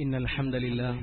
إن الحمد لله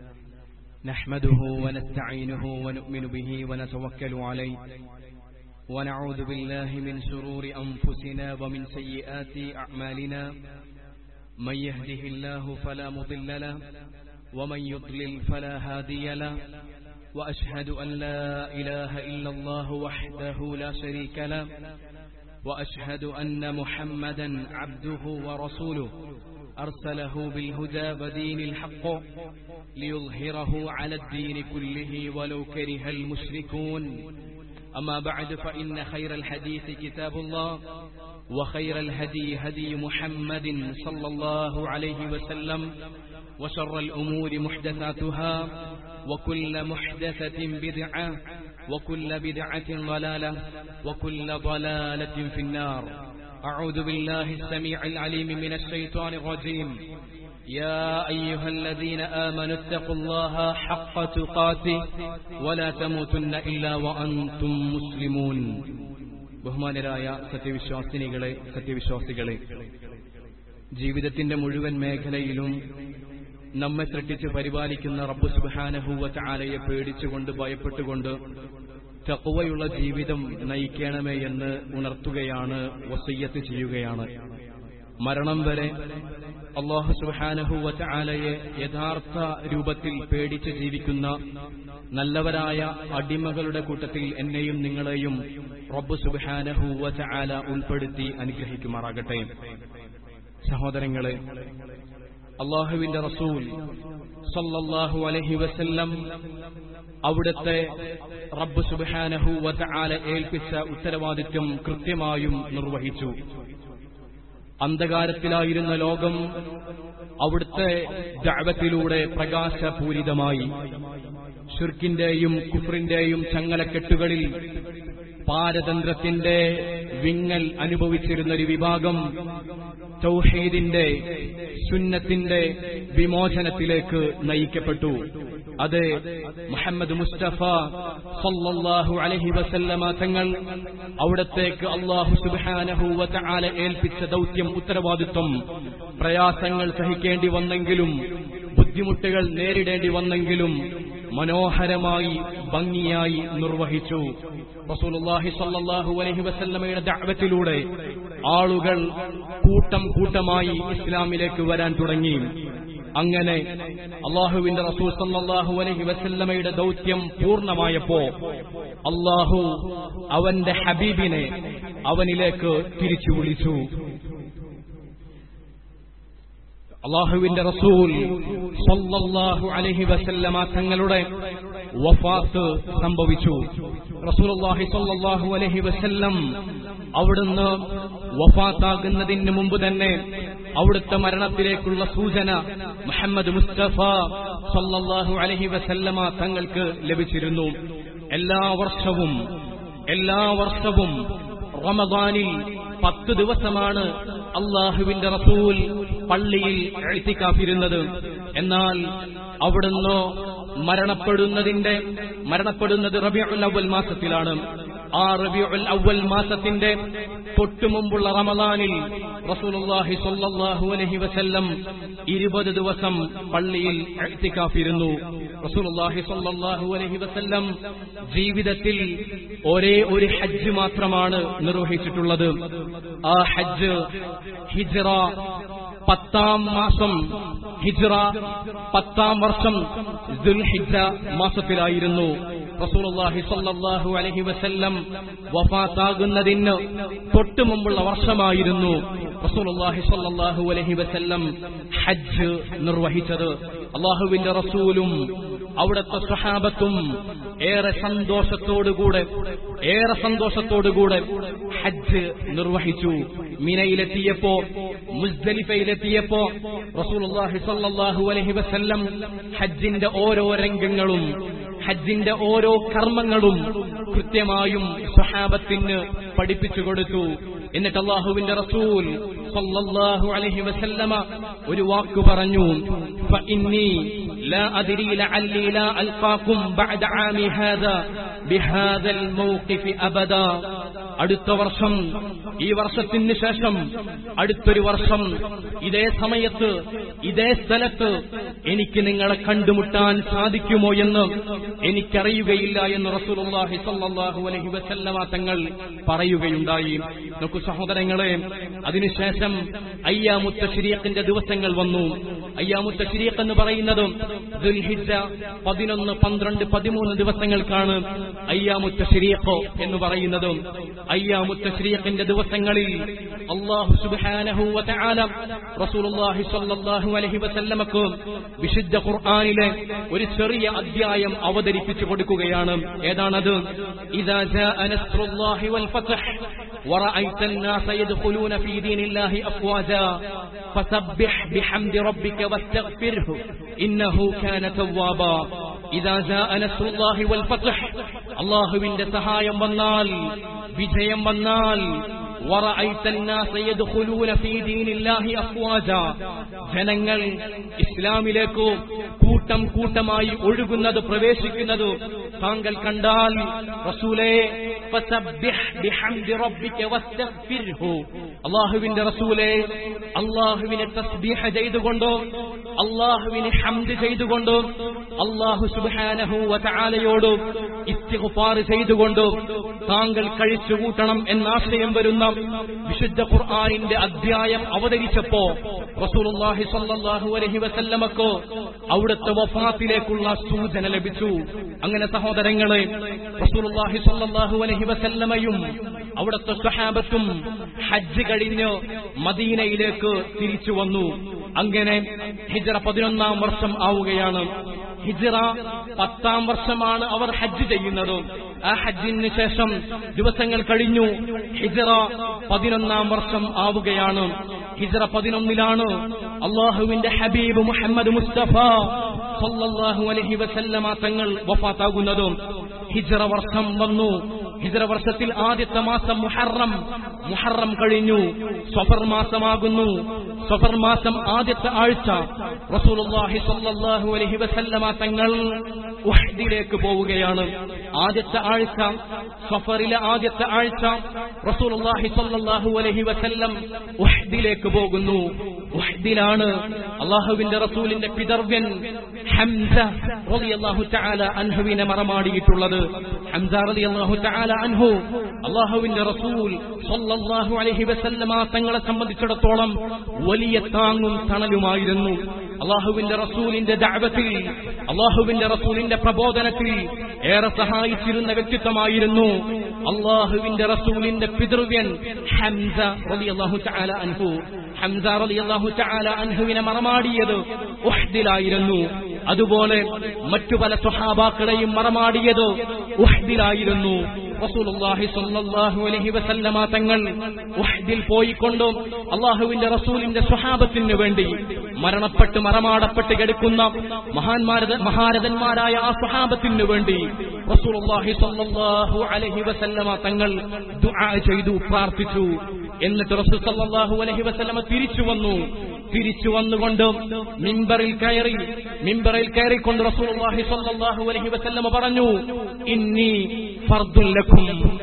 نحمده ونستعينه ونؤمن به ونتوكل عليه ونعوذ بالله من شرور أنفسنا ومن سيئات أعمالنا من يهده الله فلا مضل له ومن يضلل فلا هادي له وأشهد أن لا إله إلا الله وحده لا شريك له وأشهد أن محمدا عبده ورسوله أرسله بالهدى ودين الحق ليظهره على الدين كله ولو كره المشركون أما بعد فإن خير الحديث كتاب الله وخير الهدي هدي محمد صلى الله عليه وسلم وشر الأمور محدثاتها وكل محدثة بدعة وكل بدعة ضلالة وكل ضلالة في النار أعوذ بالله السميع العليم من الشيطان الرجيم يا أيها الذين آمنوا اتقوا الله حق تقاته ولا تموتن إلا وأنتم مسلمون ബഹുമാനരായ സത്യവിശ്വാസിനികളെ സത്യവിശ്വാസികളെ ജീവിതത്തിന്റെ മുഴുവൻ മേഖലയിലും നമ്മെ സൃഷ്ടിച്ച് പരിപാലിക്കുന്ന റബ്ബു സുബാനഹൂവ ആലയെ പേടിച്ചുകൊണ്ട് ഭയപ്പെട്ടുകൊണ്ട് തക്കുവയുള്ള ജീവിതം നയിക്കണമേ എന്ന് ഉണർത്തുകയാണ് വസയ്യത്ത് ചെയ്യുകയാണ് മരണം വരെ അള്ളാഹു സുബാനഹുവ ആലയെ യഥാർത്ഥ രൂപത്തിൽ പേടിച്ച് ജീവിക്കുന്ന നല്ലവരായ അടിമകളുടെ കൂട്ടത്തിൽ എന്നെയും നിങ്ങളെയും റബ്ബു സുബാനഹുവ ആല ഉൾപ്പെടുത്തി അനുഗ്രഹിക്കുമാറാകട്ടെ സഹോദരങ്ങളെ അള്ളാഹുവിന്റെ റസൂൽ സല്ലല്ലാഹു അലഹി വസല്ലം അവിടുത്തെ റബ്ബ് സുബാനഹു വല ഏൽപ്പിച്ച ഉത്തരവാദിത്വം കൃത്യമായും നിർവഹിച്ചു അന്ധകാരത്തിലായിരുന്ന ലോകം അവിടുത്തെ ദാവത്തിലൂടെ പ്രകാശപൂരിതമായി ഷിർക്കിന്റെയും കുഫറിന്റെയും ചങ്ങലക്കെട്ടുകളിൽ പാരതന്ത്രത്തിന്റെ വിങ്ങൽ അനുഭവിച്ചിരുന്ന ഒരു വിഭാഗം തൗഹീദിന്റെ സുന്നത്തിന്റെ വിമോചനത്തിലേക്ക് നയിക്കപ്പെട്ടു അത് മുഹമ്മദ് മുസ്തഫ സല്ലല്ലാഹു അലൈഹി വസല്ലമ തങ്ങൾ അവിടത്തേക്ക് അള്ളാഹു സുബ്ഹാനഹു വതആല ഏൽപ്പിച്ച ദൗത്യം ഉത്തരവാദിത്വം പ്രയാസങ്ങൾ സഹിക്കേണ്ടി വന്നെങ്കിലും ബുദ്ധിമുട്ടുകൾ നേരിടേണ്ടി വന്നെങ്കിലും മനോഹരമായി ഭംഗിയായി നിർവഹിച്ചു റസൂലുള്ളാഹി സല്ലല്ലാഹു അലൈഹി വസല്ലമയുടെ ദഅവത്തിലൂടെ ആളുകൾ കൂട്ടം കൂട്ടമായി ഇസ്ലാമിലേക്ക് വരാൻ തുടങ്ങി അങ്ങനെ അള്ളാഹുവിന്റെ റസൂൽ സല്ലല്ലാഹു അലൈഹി വസല്ലമയുടെ ദൗത്യം പൂർണ്ണമായപ്പോ അള്ളാഹു അവന്റെ ഹബീബിനെ അവനിലേക്ക് തിരിച്ചു വിളിച്ചു അള്ളാഹുവിന്റെ റസൂൽ സല്ലല്ലാഹു അലൈഹി വസല്ലമ തങ്ങളുടെ വഫാത്ത് സംഭവിച്ചു റസൂലുള്ളാഹി സല്ലല്ലാഹു അലൈഹി വസല്ലം അവിടുന്ന് വഫാത്താകുന്നതിന് മുമ്പ് തന്നെ അവിടുത്തെ മരണത്തിലേക്കുള്ള സൂചന മുഹമ്മദ് മുസ്തഫ സല്ലല്ലാഹു അലൈഹി വസല്ലമ തങ്ങൾക്ക് ലഭിച്ചിരുന്നു എല്ലാ വർഷവും എല്ലാ വർഷവും റമദാനിൽ പത്ത് ദിവസമാണ് അള്ളാഹുവിന്റെ റസൂൽ പള്ളിയിൽ എഴുത്തിക്കാത്തിരുന്നത് എന്നാൽ അവിടുന്ന് മരണപ്പെടുന്നതിന്റെ മരണപ്പെടുന്നത് റബിയുൽ അവൽ മാസത്തിലാണ് ആ റബിയുൽ അവൽ മാസത്തിന്റെ തൊട്ടുമുമ്പുള്ള റമദാനിൽ റസൂലുള്ളാഹി സ്വല്ലല്ലാഹു അലൈഹി വസല്ലം ഇരുപത് ദിവസം പള്ളിയിൽ എഴുത്തിക്കാത്തിരുന്നു റസൂലുള്ളാഹി സ്വല്ലല്ലാഹു അലൈഹി വസല്ലം ജീവിതത്തിൽ ഒരേ ഒരു ഹജ്ജ് മാത്രമാണ് നിർവഹിച്ചിട്ടുള്ളത് ആ ഹജ്ജ് ഹിജ്റ പത്താം മാസം ഹിജ്റ പത്താം വർഷം ദുൽഹിജ മാസത്തിലായിരുന്നു റസൂലുള്ളാഹി സ്വല്ലല്ലാഹു അലൈഹി വസല്ലം വഫാത്താകുന്നതിന് തൊട്ടു മുമ്പുള്ള വർഷമായിരുന്നു റസൂലുള്ളാഹി സ്വല്ലല്ലാഹു അലൈഹി വസല്ലം ഹജ്ജ് നിർവഹിച്ചത് അള്ളാഹുവിന്റെ റസൂലും അവിടുത്തെ സഹാബത്തും ഏറെ സന്തോഷത്തോടുകൂടെ ഏറെ സന്തോഷത്തോടുകൂടെ ഹജ്ജ് നിർവഹിച്ചു മിനയിലെത്തിയപ്പോ മുസ്ദലിഫയിലെത്തിയപ്പോ റസൂലുള്ളാഹി സ്വല്ലല്ലാഹു അലൈഹി വസല്ലം ഹജ്ജിന്റെ ഓരോ രംഗങ്ങളും ഹജ്ജിന്റെ ഓരോ കർമ്മങ്ങളും കൃത്യമായും സഹാബത്തിന് പഠിപ്പിച്ചു കൊടുത്തു എന്നിട്ട് അള്ളാഹുവിന്റെ റസൂൽ സല്ലല്ലാഹു അലൈഹി വസല്ലമ ഒരു വാക്ക് പറഞ്ഞു فإني لا أدري لعلي لا ألقاكم بعد عامي هذا بهذا الموقف أبدا അടുത്ത വർഷം ഈ വർഷത്തിന് ശേഷം അടുത്തൊരു വർഷം ഇതേ സമയത്ത് ഇതേ സ്ഥലത്ത് എനിക്ക് നിങ്ങളെ കണ്ടുമുട്ടാൻ സാധിക്കുമോ എന്ന് എനിക്കറിയുകയില്ല എന്ന് റസൂലുള്ളാഹി സ്വല്ലല്ലാഹു അലൈഹി വസല്ലമ തങ്ങൾ പറയുകയുണ്ടായി നോക്കൂ സഹോദരങ്ങളെ അതിനുശേഷം അയ്യാമുത്ത ശരീഖിന്റെ ദിവസങ്ങൾ വന്നു അയ്യാമുത്ത ശരീഖ് എന്ന് പറയുന്നത് ദുൽഹിജ്ജ പതിനൊന്ന് പന്ത്രണ്ട് പതിമൂന്ന് ദിവസങ്ങൾക്കാണ് അയ്യാമുത്ത ശരീഖ് എന്ന് പറയുന്നത് അയ്യാമുത്ത ശരീഖിന്റെ ദിവസങ്ങളിൽ അള്ളാഹു സുബ്ഹാനഹു വതആല റസൂലുള്ളാഹി സ്വല്ലല്ലാഹു അലൈഹി വസല്ലമക്ക് വിശുദ്ധ ഖുർആനിലെ ഒരു ചെറിയ അധ്യായം അവതരിപ്പിച്ചു കൊടുക്കുകയാണ് ഏതാണത് ഇദാ ജാഅ നസ്റുല്ലാഹി വൽ ഫത്ഹ് ورأيت الناس يدخلون في دين الله أفواجا فسبح بحمد ربك واستغفره إنه كان توابا إذا جاء نصر الله والفتح الله من سهايا വന്നാൽ വിജയം വന്നാൽ ورأيت الناس يدخلون في دين الله أفواجا ജനങ്ങൾ ഇസ്ലാമിലേക്ക് കൂട്ടം കൂട്ടമായി ഒഴുകുന്നത് പ്രവേശിക്കുന്നത് താങ്കൾ കണ്ടാൽ റസൂലേ ഫസബ്ബിഹ് ബിഹംദി റബ്ബിക വസ്തഗ്ഫിർഹു അല്ലാഹുവിന്റെ റസൂലേ അല്ലാഹുവിനെ തസ്ബീഹ് ചെയ്തുകൊണ്ടോ അല്ലാഹുവിനെ ഹംദ് ചെയ്തുകൊണ്ടോ അല്ലാഹു സുബ്ഹാനഹു വതആലയോട് ഇസ്തിഗ്ഫാർ ചെയ്തുകൊണ്ടോ താങ്കൾ കഴിച്ചു കൂട്ടണം എന്നാശയം വരുന്ന വിശുദ്ധ ഖുർആനിന്റെ അധ്യായം അവതരിച്ചപ്പോ റസൂലുള്ളാഹി സ്വല്ലല്ലാഹു അലൈഹി വസല്ലമക്ക് അവിടുത്തെ വഫാത്തിലേക്കുള്ള സൂചന ലഭിച്ചു അങ്ങനെ സഹോദരങ്ങളെ റസൂലുള്ളാഹി സ്വല്ലല്ലാഹു അലൈഹി വസല്ലമയും അവിടുത്തെ സ്വഹാബത്തും ഹജ്ജ് കഴിഞ്ഞ് മദീനയിലേക്ക് തിരിച്ചു വന്നു അങ്ങനെ ഹിജറ പതിനൊന്നാം വർഷം ആവുകയാണ് ഹിജറ പത്താം വർഷമാണ് അവർ ഹജ്ജ് ചെയ്യുന്നത് ആ ഹജ്ജിന് ശേഷം ദിവസങ്ങൾ കഴിഞ്ഞു ഹിജറ പതിനൊന്നാം വർഷം ആവുകയാണ് ഹിജറ പതിനൊന്നിലാണ് അള്ളാഹുവിന്റെ ഹബീബ് മുഹമ്മദ് മുസ്തഫ സല്ലല്ലാഹു അലൈഹി വസല്ലമ തങ്ങൾ വഫാത്താകുന്നത് ഹിജറ വർഷം വന്നു ഹിജറ വർഷത്തിൽ ആദ്യത്തെ മാസം മുഹറം മുഹറം കഴിഞ്ഞു സഫർ മാസമാകുന്നു സഫർ മാസം ആദ്യത്തെ ആഴ്ച റസൂലുള്ളാഹി സ്വല്ലല്ലാഹു അലൈഹി വസല്ലമ തങ്ങൾ ഉഹദിലേക്ക് പോവുകയാണ് ആദ്യത്തെ ആഴ്ച സഫറിലെ ആദ്യത്തെ ആഴ്ച റസൂലുള്ളാഹി സ്വല്ലല്ലാഹു അലൈഹി വസല്ലം ഉഹദിലേക്ക് പോകുന്നു ഉഹദിലാണ് അള്ളാഹുവിന്റെ റസൂലിന്റെ പിതർവ്യൻ ഹംസ റളിയല്ലാഹു തആല അൻഹുവിനെ മറമാടിയിട്ടുള്ളത് ഹംസ റളിയല്ലാഹു തആല അൻഹു അള്ളാഹുവിന്റെ റസൂൽ സ്വല്ലല്ലാഹു അലൈഹി വസല്ലമ തങ്ങളെ സംബന്ധിച്ചിടത്തോളം വലിയ താങ്ങും തണലുമായിരുന്നു അള്ളാഹുവിന്റെ റസൂലിന്റെ ദഅവത്തിൽ അള്ളാഹുവിന്റെ റസൂലിന്റെ പ്രബോധനത്തിൽ ഏറെ സഹായിച്ചിരുന്ന വ്യക്തിത്വമായിരുന്നു അള്ളാഹുവിന്റെ റസൂലിന്റെ പിതൃവ്യൻ ഹംസ റളിയല്ലാഹു തആല അൻഹു ഹംസ റളിയല്ലാഹു തആല അൻഹുവിനെ മറമാടിയത് ഉഹ്ദിലായിരുന്നു അതുപോലെ മറ്റു പല സ്വഹാബാക്കളെയും മറമാടിയത് ഉഹ്ദിലായിരുന്നു റസൂലുള്ളാഹി സ്വല്ലല്ലാഹു അലൈഹി വസല്ലമ തങ്ങൾ ഉഹ്ദിൽ പോയിക്കൊണ്ടും അള്ളാഹുവിന്റെ റസൂലിന്റെ സ്വഹാബത്തിന് വേണ്ടി മരണപ്പെട്ട് മറമാടപ്പെട്ട് കിടക്കുന്ന മഹാന്മാരത മഹാരഥന്മാരായ ആ സ്വഹാബത്തിന് വേണ്ടി റസൂലുള്ളാഹി സ്വല്ലല്ലാഹു അലൈഹി വസല്ലമ തങ്ങൾ ദുആ ചെയ്തു പ്രാർത്ഥിച്ചു എന്നിട്ട് റസൂൽ സല്ലല്ലാഹു അലൈഹി വസല്ലമ തിരിച്ചു വന്നു തിരിച്ചു വന്നുകൊണ്ട് മിമ്പറിൽ കയറി മിമ്പറിൽ കയറിക്കൊണ്ട് റസൂലുള്ളാഹി സ്വല്ലല്ലാഹു അലൈഹി വസല്ലമ പറഞ്ഞു ഇന്നി ഫർദുൽ ലക്കും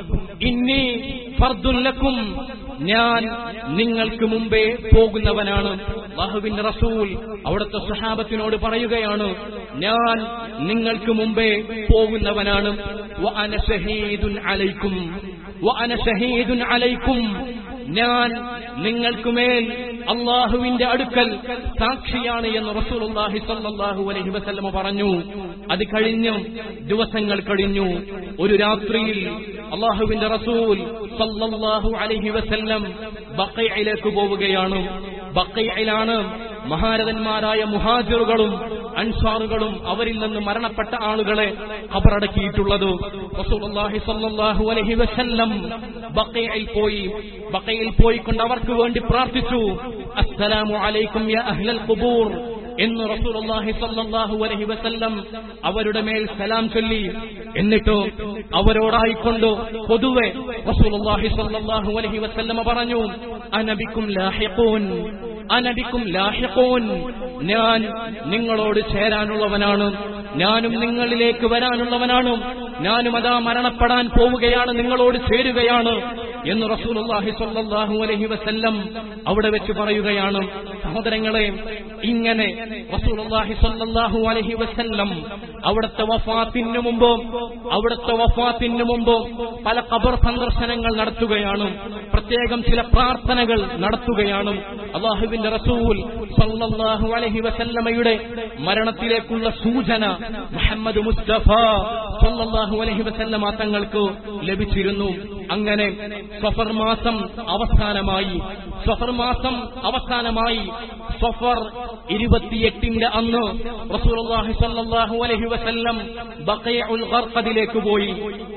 ഇന്നി ഫർദുൽ ലക്കും ഞാൻ നിങ്ങൾക്ക് മുമ്പേ പോകുന്നവനാണ് അള്ളാഹുവിന്റെ റസൂൽ അവിടുത്തെ സഹാബത്തിനോട് പറയുകയാണ് ഞാൻ നിങ്ങൾക്ക് മുമ്പേ പോകുന്നവനാണ് വഅന ഷഹീദുൻ അലൈക്കും വഅന ഷഹീദുൻ അലൈക്കും ഞാൻ നിങ്ങൾക്കുമേൽ അള്ളാഹുവിന്റെ അടുക്കൽ സാക്ഷിയാണ് എന്ന് റസൂലുള്ളാഹി സ്വല്ലല്ലാഹു അലൈഹി വസല്ലമ പറഞ്ഞു അത് കഴിഞ്ഞു ദിവസങ്ങൾ കഴിഞ്ഞു ഒരു രാത്രിയിൽ അള്ളാഹുവിന്റെ റസൂൽ സല്ലല്ലാഹു അലൈഹി വസല്ലം ബഖയിലേക്ക് പോവുകയാണ് ബഖയിലാണ് മഹാരഥന്മാരായ മുഹാജിറുകളും അൻസാറുകളും അവരിൽ നിന്ന് മരണപ്പെട്ട ആളുകളെ ഖബറടക്കിയിട്ടുള്ളത് റസൂലുള്ളാഹി സ്വല്ലല്ലാഹു അലൈഹി വസല്ലം ബഖയിൽ പോയി ബഖയിൽ പോയിക്കൊണ്ട് അവർക്ക് വേണ്ടി പ്രാർത്ഥിച്ചു അസ്സലാമു അലൈക്കും യാ അഹ്ലൽ ഖുബൂർ എന്ന് റസൂലുള്ളാഹി സ്വല്ലല്ലാഹു അലൈഹി വസല്ലം അവരുടെ മേൽ സലാം ചൊല്ലി എന്നിട്ടോ അവരോടായിക്കൊണ്ട് പൊതുവെ റസൂലുള്ളാഹി സ്വല്ലല്ലാഹു അലൈഹി വസല്ലമ പറഞ്ഞു അനബിക്കും ലാഹിഖൂൻ അനബിക്കും ലാഹിഖൂൻ ഞാൻ നിങ്ങളോട് ചേരാനുള്ളവനാണ് ഞാനും നിങ്ങളിലേക്ക് വരാനുള്ളവനാണ് ഞാനും അതാ മരണപ്പെടാൻ പോവുകയാണ് നിങ്ങളോട് ചേരുകയാണ് എന്ന് റസൂലുള്ളാഹി സ്വല്ലല്ലാഹു അലൈഹി വസല്ലം അവിടെ വെച്ച് പറയുകയാണ് സഹോദരങ്ങളെ ഇങ്ങനെ റസൂലുള്ളാഹി സ്വല്ലല്ലാഹു അലൈഹി വസല്ലം അവിടുത്തെ വഫാത്തിന് മുമ്പ് അവിടുത്തെ വഫാത്തിന് മുമ്പ് പല ഖബർ സന്ദർശനങ്ങൾ നടത്തുകയാണ് പ്രത്യേകം ചില പ്രാർത്ഥനകൾ നടത്തുകയാണ് അള്ളാഹുവിന്റെ റസൂൽ സല്ലല്ലാഹു അലൈഹി വസല്ലമയുടെ മരണത്തിലേക്കുള്ള സൂചന മുഹമ്മദ് മുസ്തഫ സല്ലല്ലാഹു അലൈഹി വസല്ലമ തങ്ങൾക്ക് ലഭിച്ചിരുന്നു അങ്ങനെ സഫർ മാസം അവസാനമായി സഫർ മാസം അവസാനമായി സഫർ ഇരുപത്തിയെട്ടിന്റെ അന്ന് റസൂലുള്ളാഹി സ്വല്ലല്ലാഹു അലൈഹി വസല്ലം ബഖീഉൽ ഖർഖദിലേക്ക് പോയി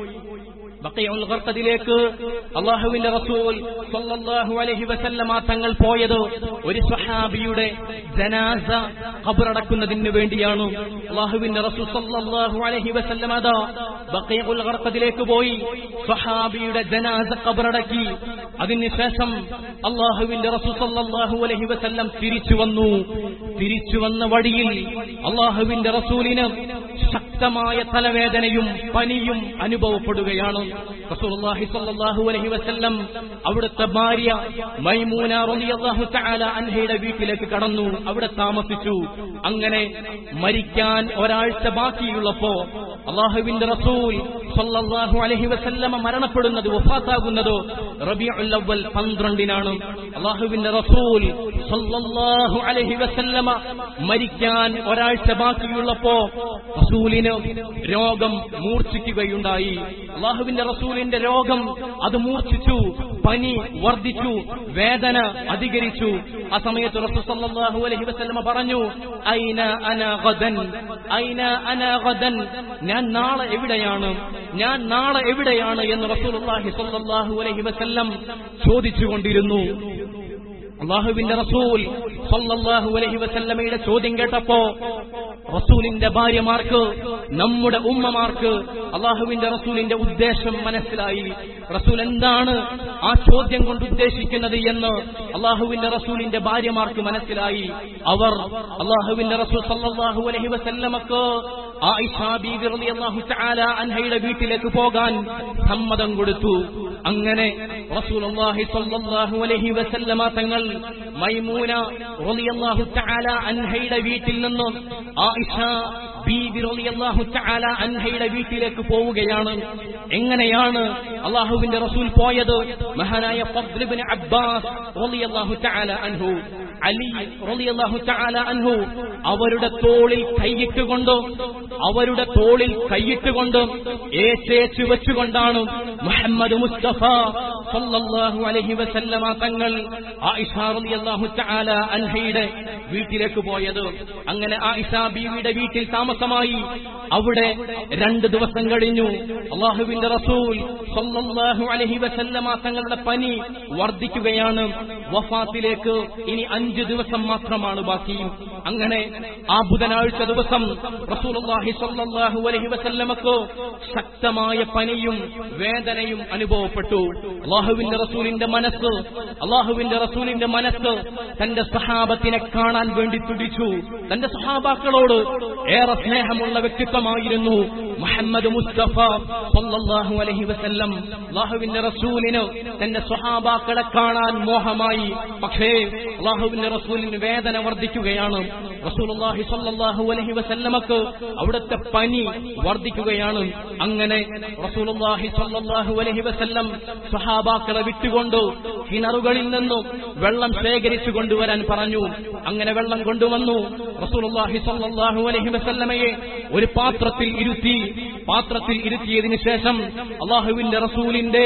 ബഖീഉൽ ഖർഖദിലേക്ക് അള്ളാഹുവിന്റെ റസൂൽ സല്ലല്ലാഹു അലൈഹി വസല്ലമ തങ്ങൾ പോയത് ഒരു സ്വഹാബിയുടെ ജനാസ ഖബറടക്കുന്നതിന് വേണ്ടിയാണ് അള്ളാഹുവിന്റെ റസൂൽ സല്ലല്ലാഹു അലൈഹി വസല്ലമ അതാ ബഖീഉൽ ഖർഖദിലേക്ക് പോയി സ്വഹാബിയുടെ ജനാസ ഖബറടക്കി അതിനുശേഷം അള്ളാഹുവിന്റെ റസൂൽ സല്ലല്ലാഹു അലൈഹി വസല്ലം തിരിച്ചു വന്നു തിരിച്ചു വന്ന വഴിയിൽ അള്ളാഹുവിന്റെ റസൂലിന് ശക്തമായ തലവേദനയും പനിയും അനുഭവപ്പെടുകയാണ് റസൂലുള്ളാഹി സ്വല്ലല്ലാഹു അലൈഹി വസല്ലം അവിടുത്തെ ഭാര്യ മൈമൂന റളിയല്ലാഹു തആല അൻഹയുടെ വീട്ടിലേക്ക് കടന്നു അവിടെ താമസിച്ചു അങ്ങനെ മരിക്കാൻ ഒരാഴ്ച ബാക്കിയുള്ളപ്പോ അള്ളാഹുവിന്റെ റസൂൽ സ്വല്ലല്ലാഹു അലൈഹി വസല്ലമ മരണപ്പെടുന്നത് വഫാത്താകുന്നത് റബീഉൽ അവ്വൽ പന്ത്രണ്ടിനാണ് അള്ളാഹുവിന്റെ റസൂൽ സ്വല്ലല്ലാഹു അലൈഹി വസല്ലമ മരിക്കാൻ ഒരാഴ്ച ബാക്കിയുള്ളപ്പോ റസൂലിന് രോഗം മൂർച്ഛിക്കുകയുണ്ടായി അള്ളാഹുവിന്റെ റസൂലിന്റെ രോഗം അത് മൂർച്ഛിച്ചു പനി വർദ്ധിച്ചു വേദന അധികരിച്ചു ആ സമയത്ത് റസൂൽ സല്ലല്ലാഹു അലൈഹി വസല്ലമ പറഞ്ഞു ഐന അന ഗദൻ ഐന അന ഗദൻ ഞാൻ നാളെ എവിടെയാണ് ഞാൻ നാളെ എവിടെയാണ് എന്ന് റസൂലുള്ളാഹി സ്വല്ലല്ലാഹു അലൈഹി വസല്ലം ചോദിച്ചുകൊണ്ടിരുന്നു അള്ളാഹുവിന്റെ റസൂൽ സല്ലല്ലാഹു അലൈഹി വസല്ലമയുടെ ചോദ്യം കേട്ടപ്പോ റസൂലിന്റെ ഭാര്യമാർക്ക് നമ്മുടെ ഉമ്മമാർക്ക് അള്ളാഹുവിന്റെ റസൂലിന്റെ ഉദ്ദേശം മനസ്സിലായി റസൂൽ എന്താണ് ആ ചോദ്യം കൊണ്ട് ഉദ്ദേശിക്കുന്നത് എന്ന് അള്ളാഹുവിന്റെ റസൂലിന്റെ ഭാര്യമാർക്ക് മനസ്സിലായി അവർ അള്ളാഹുവിന്റെ റസൂൽ സല്ലല്ലാഹു അലൈഹി വസല്ലമക്ക് ആയിഷ ബീബി റളിയല്ലാഹു തആല അൻഹയുടെ വീട്ടിലേക്ക് പോകാൻ സമ്മതം കൊടുത്തു അങ്ങനെ റസൂലുള്ളാഹി സ്വല്ലല്ലാഹു അലൈഹി വസല്ലമ തങ്ങൾ മൈമൂന റളിയല്ലാഹു തആല അൻഹയുടെ വീട്ടിൽ നിന്ന് ആയിഷ ബീബി റളിയല്ലാഹു തആല അൻഹയുടെ വീട്ടിലേക്ക് പോവുകയാണ് എങ്ങനെയാണ് അള്ളാഹുവിന്റെ റസൂൽ പോയത് മഹാനായ ഫദ്ൽ ഇബ്നു അബ്ബാസ് റളിയല്ലാഹു തആല അൻഹു അലി റളിയല്ലാഹു തആല അൻഹു അവരുടെ തോളിൽ കൈയിട്ടുകൊണ്ട് അവരുടെ തോളിൽ കൈയിട്ടുകൊണ്ട് ഏച്ചേച്ചു വെച്ചുകൊണ്ടാണ് മുഹമ്മദ് മുസ്തഫ സല്ലല്ലാഹു അലൈഹി വസല്ലമ തങ്ങൾ ആയിഷ റളിയല്ലാഹു തആല അൻഹയുടെ വീട്ടിലേക്ക് പോയത് അങ്ങനെ ആയിഷ ബീവിയുടെ വീട്ടിൽ താമസമായി അവിടെ രണ്ട് ദിവസം കഴിഞ്ഞു അള്ളാഹുവിന്റെ റസൂൽ സല്ലല്ലാഹു അലൈഹി വസല്ലമ തങ്ങളുടെ പനി വർദ്ധിക്കുകയാണ് വഫാത്തിലേക്ക് ഇനി അഞ്ച് ദിവസം മാത്രമാണ് ബാക്കി അങ്ങനെ ആ ബുധനാഴ്ച ദിവസം റസൂലുള്ളാഹി സ്വല്ലല്ലാഹു അലൈഹി വസല്ലമക്ക് ശക്തമായ പനിയും വേദനയും അനുഭവപ്പെട്ടു അള്ളാഹുവിന്റെ റസൂലിന്റെ മനസ്സ് അള്ളാഹുവിന്റെ റസൂലിന്റെ മനസ്സ് തന്റെ സഹാബത്തിനെ കാണാൻ വേണ്ടി തുടിച്ചു തന്റെ സഹാബാക്കളോട് ഏറെ സ്നേഹമുള്ള വ്യക്തിത്വമായിരുന്നു മുഹമ്മദ് മുസ്തഫ സല്ലല്ലാഹു അലൈഹി വസല്ലം അള്ളാഹുവിന്റെ റസൂലിന് തന്റെ സഹാബാക്കളെ കാണാൻ മോഹമായി പക്ഷേ അള്ളാഹുവിന്റെ റസൂലിന് വേദന വർദ്ധിക്കുകയാണ് റസൂലുള്ളാഹി സ്വല്ലല്ലാഹു അലൈഹി വസല്ലമക്ക് അവിടുത്തെ പനി വർദ്ധിക്കുകയാണ് അങ്ങനെ റസൂലുള്ളാഹി സ്വല്ലല്ലാഹു അലൈഹി വസല്ലം സഹാബാക്കളെ വിട്ടുകൊണ്ട് കിണറുകളിൽ നിന്നും വെള്ളം ശേഖരിച്ചു കൊണ്ടുവരാൻ പറഞ്ഞു അങ്ങനെ വെള്ളം കൊണ്ടുവന്നു റസൂലുള്ളാഹി സ്വല്ലല്ലാഹു അലൈഹി വസല്ലമയെ ഒരു പാത്രത്തിൽ ഇരുത്തി പാത്രത്തിൽ ഇരുത്തിയതിനു ശേഷം അള്ളാഹുവിന്റെ റസൂലിന്റെ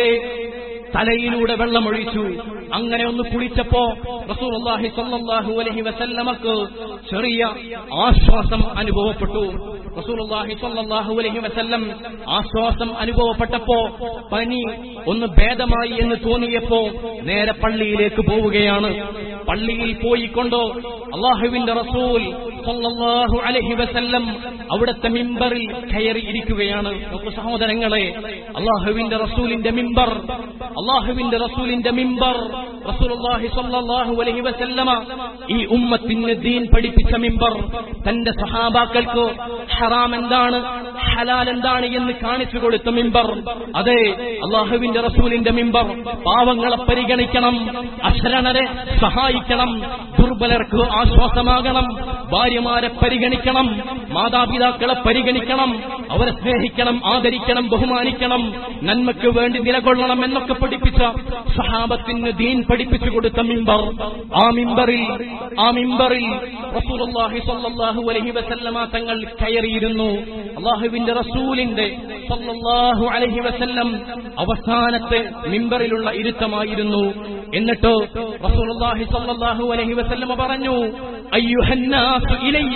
തലയിലൂടെ വെള്ളമൊഴിച്ചു അങ്ങനെ ഒന്ന് കുളിച്ചപ്പോ റസൂലുള്ളാഹി സ്വല്ലല്ലാഹു അലൈഹി വസല്ലമക്ക് ചെറിയ ആശ്വാസം അനുഭവപ്പെട്ടു റസൂലുള്ളാഹി സ്വല്ലല്ലാഹു അലൈഹി വസല്ലം ആശ്വാസം അനുഭവപ്പെട്ടപ്പോ പനി ഒന്ന് ഭേദമായി എന്ന് തോന്നിയപ്പോ നേരെ പള്ളിയിലേക്ക് പോവുകയാണ് പള്ളിയിൽ പോയിക്കൊണ്ടോ അള്ളാഹുവിന്റെ റസൂൽ സല്ലല്ലാഹു അലൈഹി വസല്ലം അവിടുത്തെ മിമ്പറിൽ കയറി ഇരിക്കുകയാണ് നോക്കൂ സഹോദരങ്ങളെ അള്ളാഹുവിന്റെ റസൂലിന്റെ മിമ്പർ അള്ളാഹുവിന്റെ റസൂലിന്റെ മിമ്പർ റസൂലുള്ളാഹി സല്ലല്ലാഹു അലൈഹി വസല്ലമ ഈ ഉമ്മത്തിന് ദീൻ പഠിപ്പിച്ച മിമ്പർ തന്റെ സഹാബാക്കൾക്ക് ഹറാം എന്താണ് ഹലാൽ എന്താണ് എന്ന് കാണിച്ചു കൊടുത്ത മിമ്പർ അതെ അള്ളാഹുവിന്റെ റസൂലിന്റെ മിമ്പർ പാവങ്ങളെ പരിഗണിക്കണം അശരണരെ സഹായിക്കണം ദുർബലർക്ക് ആശ്വാസമാകണം ഭാര്യമാരെ പരിഗണിക്കണം മാതാപിതാക്കളെ പരിഗണിക്കണം അവരെ സ്നേഹിക്കണം ആദരിക്കണം ബഹുമാനിക്കണം നന്മയ്ക്ക് വേണ്ടി നിലകൊള്ളണം എന്നൊക്കെ പഠിപ്പിച്ച സഹാബത്തിന് ദീൻ പഠിപ്പിച്ചു കൊടുത്ത മിമ്പർ ആ മിമ്പറിൽ ആ മിമ്പറിൽ റസൂലുള്ളാഹി സ്വല്ലല്ലാഹു അലൈഹി വസല്ലമ തങ്ങൾ കയറിയിരുന്നു അള്ളാഹുവിന്റെ റസൂലിന്റെ സ്വല്ലല്ലാഹു അലൈഹി വസല്ലം അവസാനത്തെ മിമ്പറിലുള്ള ഇരുത്തമായിരുന്നു എന്നിട്ട് റസൂലുള്ളാഹി സ്വല്ലല്ലാഹു അലൈഹി വസല്ലമ പറഞ്ഞു അയ്യുഹന്നാസു ഇലയ്യ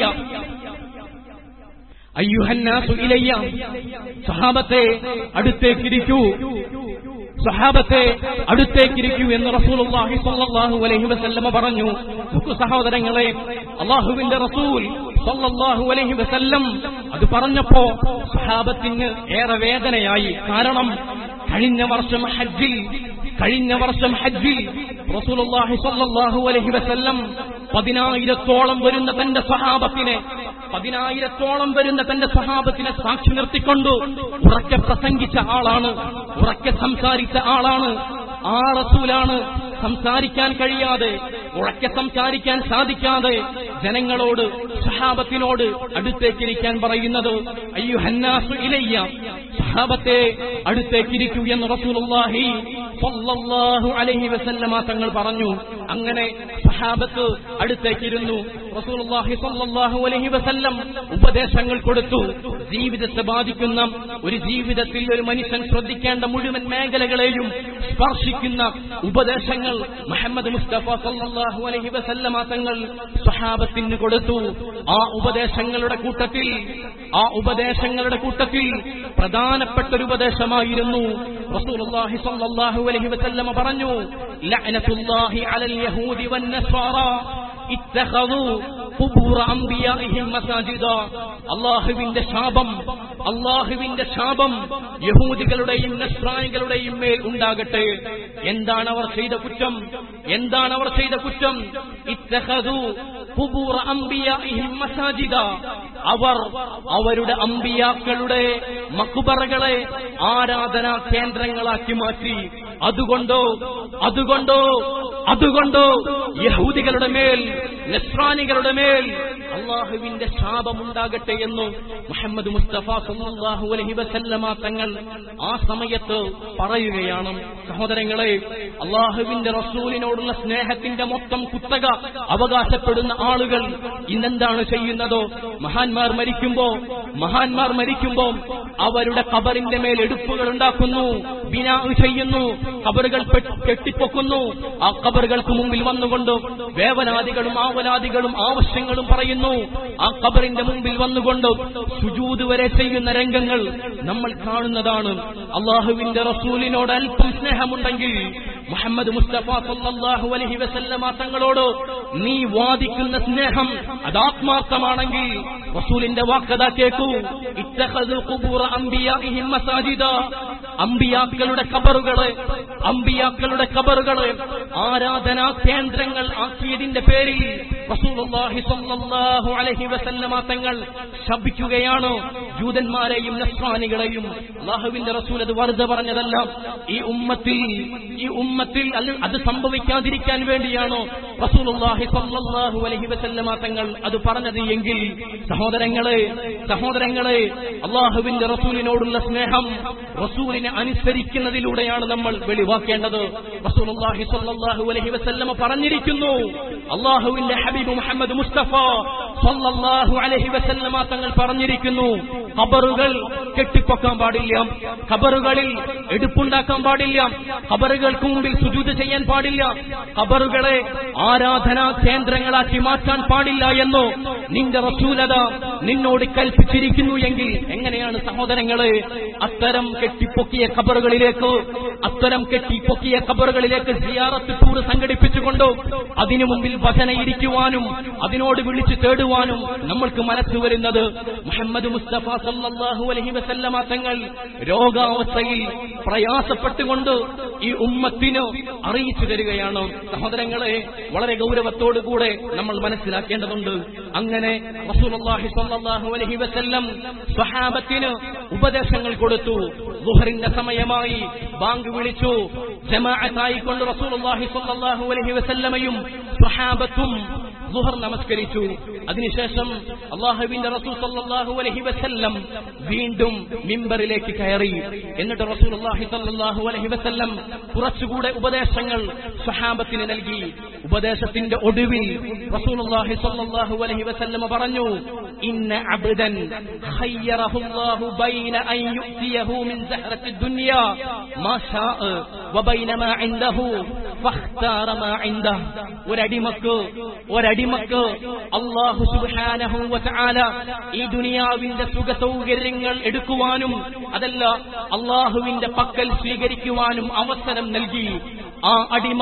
അയ്യുഹന്നാസു ഇലയ്യ സഹാബത്തെ അടുത്തേക്കിരിക്കൂ സഹാബത്തെ അടുത്തേക്കിരിക്കൂ എന്ന് റസൂലുള്ളാഹി സ്വല്ലല്ലാഹു അലൈഹി വസല്ലമ പറഞ്ഞു നോക്കൂ സഹോദരങ്ങളെ അള്ളാഹുവിന്റെ റസൂൽ സ്വല്ലല്ലാഹു അലൈഹി വസല്ലം അത് പറഞ്ഞപ്പോ സഹാബത്തിന് ഏറെ വേദനയായി കാരണം കഴിഞ്ഞ വർഷം ഹജ്ജിൽ കഴിഞ്ഞ വർഷം ഹജ്ജിൽ റസൂലുള്ളാഹി സ്വല്ലല്ലാഹു അലൈഹി വസല്ലം പതിനായിരത്തോളം വരുന്ന തന്റെ സഹാബത്തിനെ പതിനായിരത്തോളം വരുന്ന തന്റെ സഹാബത്തിനെ സാക്ഷി നിർത്തിക്കൊണ്ടു ഉറക്കെ പ്രസംഗിച്ച ആളാണ് ഉറക്കെ സംസാരിച്ച ആളാണ് ആ റസൂലാണ് സംസാരിക്കാൻ കഴിയാതെ ഉറക്കെ സംസാരിക്കാൻ സാധിക്കാതെ ജനങ്ങളോട് സഹാബത്തിനോട് അടുത്തേക്കിരിക്കാൻ പറയുന്നത് അയ്യോ ഹന്നാസു ഇലയ്യ സഹാബത്തെ അടുത്തേക്കിരിക്കൂ എന്ന് റസൂലുള്ളാഹി സ്വല്ലല്ലാഹു അലൈഹി വസല്ലമ തങ്ങൾ പറഞ്ഞു അങ്ങനെ സഹാബത്ത് അടുത്തേക്കിരുന്നു റസൂലുള്ളാഹി സ്വല്ലല്ലാഹു അലൈഹി വസല്ലം ഉപദേശങ്ങൾ കൊടുത്തു ജീവിതത്തെ ബാധിക്കുന്ന ഒരു ജീവിതത്തിൽ ഒരു മനുഷ്യൻ ശ്രദ്ധിക്കേണ്ട മുഴുവൻ മേഖലകളെയും സ്പർശിക്കുന്ന ഉപദേശങ്ങൾ മുഹമ്മദ് മുസ്തഫ സല്ലല്ലാഹു അലൈഹി വസല്ലമ തങ്ങൾ സഹാബത്തിന് കൊടുത്തു ആ ഉപദേശങ്ങളുടെ കൂട്ടത്തിൽ ആ ഉപദേശങ്ങളുടെ കൂട്ടത്തിൽ പ്രധാനപ്പെട്ട ഒരു ഉപദേശമായിരുന്നു റസൂലുള്ളാഹി സ്വല്ലല്ലാഹു അലൈഹി വസല്ലമ പറഞ്ഞു ലഅനത്തുല്ലാഹി അലൽ യഹൂദി വൻ നസ്വാറ ഇത്തഖദു ഖുബൂറ അംബിയാഇഹിം മസാജിദ അല്ലാഹുവിന്റെ ശാപം അല്ലാഹുവിന്റെ ശാപം യഹൂദികളുടെയും നസ്രാനികളുടെയും മേൽ ഉണ്ടാകട്ടെ എന്താണ് അവർ ചെയ്ത കുറ്റം എന്താണ് അവർ ചെയ്ത കുറ്റം ഇത്തഖദു ഖുബൂറ അംബിയാഇഹിം മസാജിദ അവർ അവരുടെ അമ്പിയാക്കളുടെ മക്കുബറകളെ ആരാധനാ കേന്ദ്രങ്ങളാക്കി മാറ്റി അതുകൊണ്ടോ അതുകൊണ്ടോ അതുകൊണ്ടോ യഹൂദികളുടെ മേൽ നസ്രാനികളുടെ മേൽ അള്ളാഹുവിന്റെ ശാപമുണ്ടാകട്ടെ എന്ന് മുഹമ്മദ് മുസ്തഫ സല്ലല്ലാഹു അലൈഹി വസല്ലമ തങ്ങൾ ആ സമയത്ത് പറയുകയാണ് സഹോദരങ്ങളെ അള്ളാഹുവിന്റെ റസൂലിനോടുള്ള സ്നേഹത്തിന്റെ മൊത്തം കുത്തക അവകാശപ്പെടുന്ന ആളുകൾ ഇന്നെന്താണ് ചെയ്യുന്നതോ മഹാന്മാർ മരിക്കുമ്പോ മഹാന്മാർ മരിക്കുമ്പോ അവരുടെ കബറിന്റെ മേൽ എടുപ്പുകൾ ഉണ്ടാക്കുന്നു ബിനാ ചെയ്യുന്നു കബറുകൾ കെട്ടിപ്പൊക്കുന്നു ആ കബറുകൾക്ക് മുമ്പിൽ വന്നുകൊണ്ട് വേവനാദികളും ആവലാദികളും ആവശ്യങ്ങളും പറയുന്നു ആ കബറിന്റെ മുമ്പിൽ വന്നുകൊണ്ട് സുജൂത് വരെ ചെയ്യുന്ന രംഗങ്ങൾ നമ്മൾ കാണുന്നതാണ് അള്ളാഹുവിന്റെ റസൂലിനോട് അല്പം സ്നേഹമുണ്ടെങ്കിൽ മുഹമ്മദ് മുസ്തഫ സല്ലല്ലാഹു അലൈഹി വസല്ലമ തങ്ങളോട് നീ വാദിക്കുന്ന സ്നേഹം അത് ആത്മാർത്ഥമാണെങ്കിൽ റസൂലിന്റെ വാക്കതാ കേൾക്കൂ ഇത്തഖദു ഖുബൂറ അംബിയാഇഹിം മസാജിദ അമ്പിയാക്കളുടെ കബറുകളെ അമ്പിയാക്കളുടെ കബറുകളെ ആരാധനാ കേന്ദ്രങ്ങൾ ആക്കിയതിന്റെ പേരിൽ റസൂലുള്ളാഹി സ്വല്ലല്ലാഹു അലൈഹി വസല്ലമ തങ്ങൾ ശപിക്കുകയാണ് ജൂതന്മാരെയും നസ്രാനികളെയും അള്ളാഹുവിന്റെ റസൂൽ അത് വെറുതെ പറഞ്ഞതല്ല ഈ ഉമ്മത്തിൽ ഈ ഉമ്മത്തിൽ അല്ല- അത് സംഭവിക്കാതിരിക്കാൻ വേണ്ടിയാണോ റസൂലുള്ളാഹി സ്വല്ലല്ലാഹു അലൈഹി വസല്ലമ തങ്ങൾ അത് പറഞ്ഞത് എങ്കിൽ സഹോദരങ്ങളെ സഹോദരങ്ങളെ അള്ളാഹുവിന്റെ റസൂലിനോടുള്ള സ്നേഹം റസൂലിനെ അനുസരിക്കുന്നതിലൂടെയാണ് നമ്മൾ വെളിവാക്കേണ്ടത് റസൂലുള്ളാഹി സ്വല്ലല്ലാഹു അലൈഹി വസല്ലമ പറഞ്ഞിരിക്കുന്നു അള്ളാഹുവിന്റെ ഹബീബ് മുഹമ്മദ് മുസ്തഫ സ്വല്ലല്ലാഹു അലൈഹി വസല്ലമ തങ്ങൾ പറഞ്ഞിരിക്കുന്നു ഖബറുകൾ കെട്ടിപ്പൊക്കാൻ പാടില്ല ഖബറുകളിൽ എടുപ്പുണ്ടാക്കാൻ പാടില്ല ഖബറുകൾക്ക് മുമ്പിൽ സുജൂത് ചെയ്യാൻ പാടില്ല ഖബറുകളെ ആരാധനാ കേന്ദ്രങ്ങളാക്കി മാറ്റാൻ പാടില്ല എന്നോ നിന്റെ റസൂലത നിന്നോട് കൽപ്പിച്ചിരിക്കുന്നു എങ്കിൽ എങ്ങനെയാണ് സഹോദരങ്ങളെ അത്തരം കെട്ടിപ്പൊക്കിയ ഖബറുകളിലേക്ക് അത്തരം കെട്ടിപ്പൊക്കിയ ഖബറുകളിലേക്ക് സിയാറത്ത് ടൂർ സംഘടിപ്പിച്ചുകൊണ്ടോ അതിനു മുമ്പിൽ ഭജന ഇരിക്കുവാനും അതിനോട് വിളിച്ചു തേടുവാനും ഓടുവാനും നമ്മൾക്ക് മനസ്സ് വരുന്നത് മുഹമ്മദ് മുസ്തഫ സല്ലല്ലാഹു അലൈഹി വസല്ലമ തങ്ങൾ രോഗാവസ്ഥയിൽ പ്രയാസപ്പെട്ടുകൊണ്ട് ഈ ഉമ്മത്തിന് അറിയിച്ചു തരികയാണ് സഹോദരങ്ങളെ വളരെ ഗൗരവത്തോടുകൂടെ നമ്മൾ മനസ്സിലാക്കേണ്ടതുണ്ട് അങ്ങനെ റസൂലുള്ളാഹി സ്വല്ലല്ലാഹു അലൈഹി വസല്ലം സ്വഹാബത്തിന് ഉപദേശങ്ങൾ കൊടുത്തു ളുഹറിന്റെ സമയമായി ബാങ്ക് വിളിച്ചു ജമാഅത്തായിക്കൊണ്ട് റസൂലുള്ളാഹി സ്വല്ലല്ലാഹു അലൈഹി വസല്ലമയും സ്വഹാബത്തും ളുഹർ നമസ്കരിച്ചു അതിനുശേഷം അള്ളാഹുവിന്റെ റസൂൽ സല്ലല്ലാഹു അലൈഹി വസല്ലം വീണ്ടും മിമ്പറിലേക്ക് കയറി എന്നിട്ട് റസൂലുള്ളാഹി സല്ലല്ലാഹു അലൈഹി വസല്ലം കുറച്ചുകൂടെ ഉപദേശങ്ങൾ സ്വഹാബത്തിന് നൽകി ഉപദേശത്തിന്റെ ഒടുവിൽ റസൂലുള്ളാഹി സല്ലല്ലാഹു അലൈഹി വസല്ലം പറഞ്ഞു ഇന്ന അബ്ദൻ ഖയ്യറഹുല്ലാഹു ബൈന അൻ യുഅ്തിയഹു മിൻ സഹറത്തി ദുനിയ മാ ശാഅ വബൈന മാ ഇൻദഹു ഫഖ്താറ മാ ഇൻദഹു ഒരടിമക്ക് ഒരടിമക്ക് അള്ളാഹു സുബ്ഹാനഹു വതആല ഈ ദുനിയാവിന്റെ സുഖ സൗകര്യങ്ങൾ എടുക്കുവാനും അതല്ല അള്ളാഹുവിന്റെ പക്കൽ സ്വീകരിക്കുവാനും അവസരം നൽകി ആ അടിമ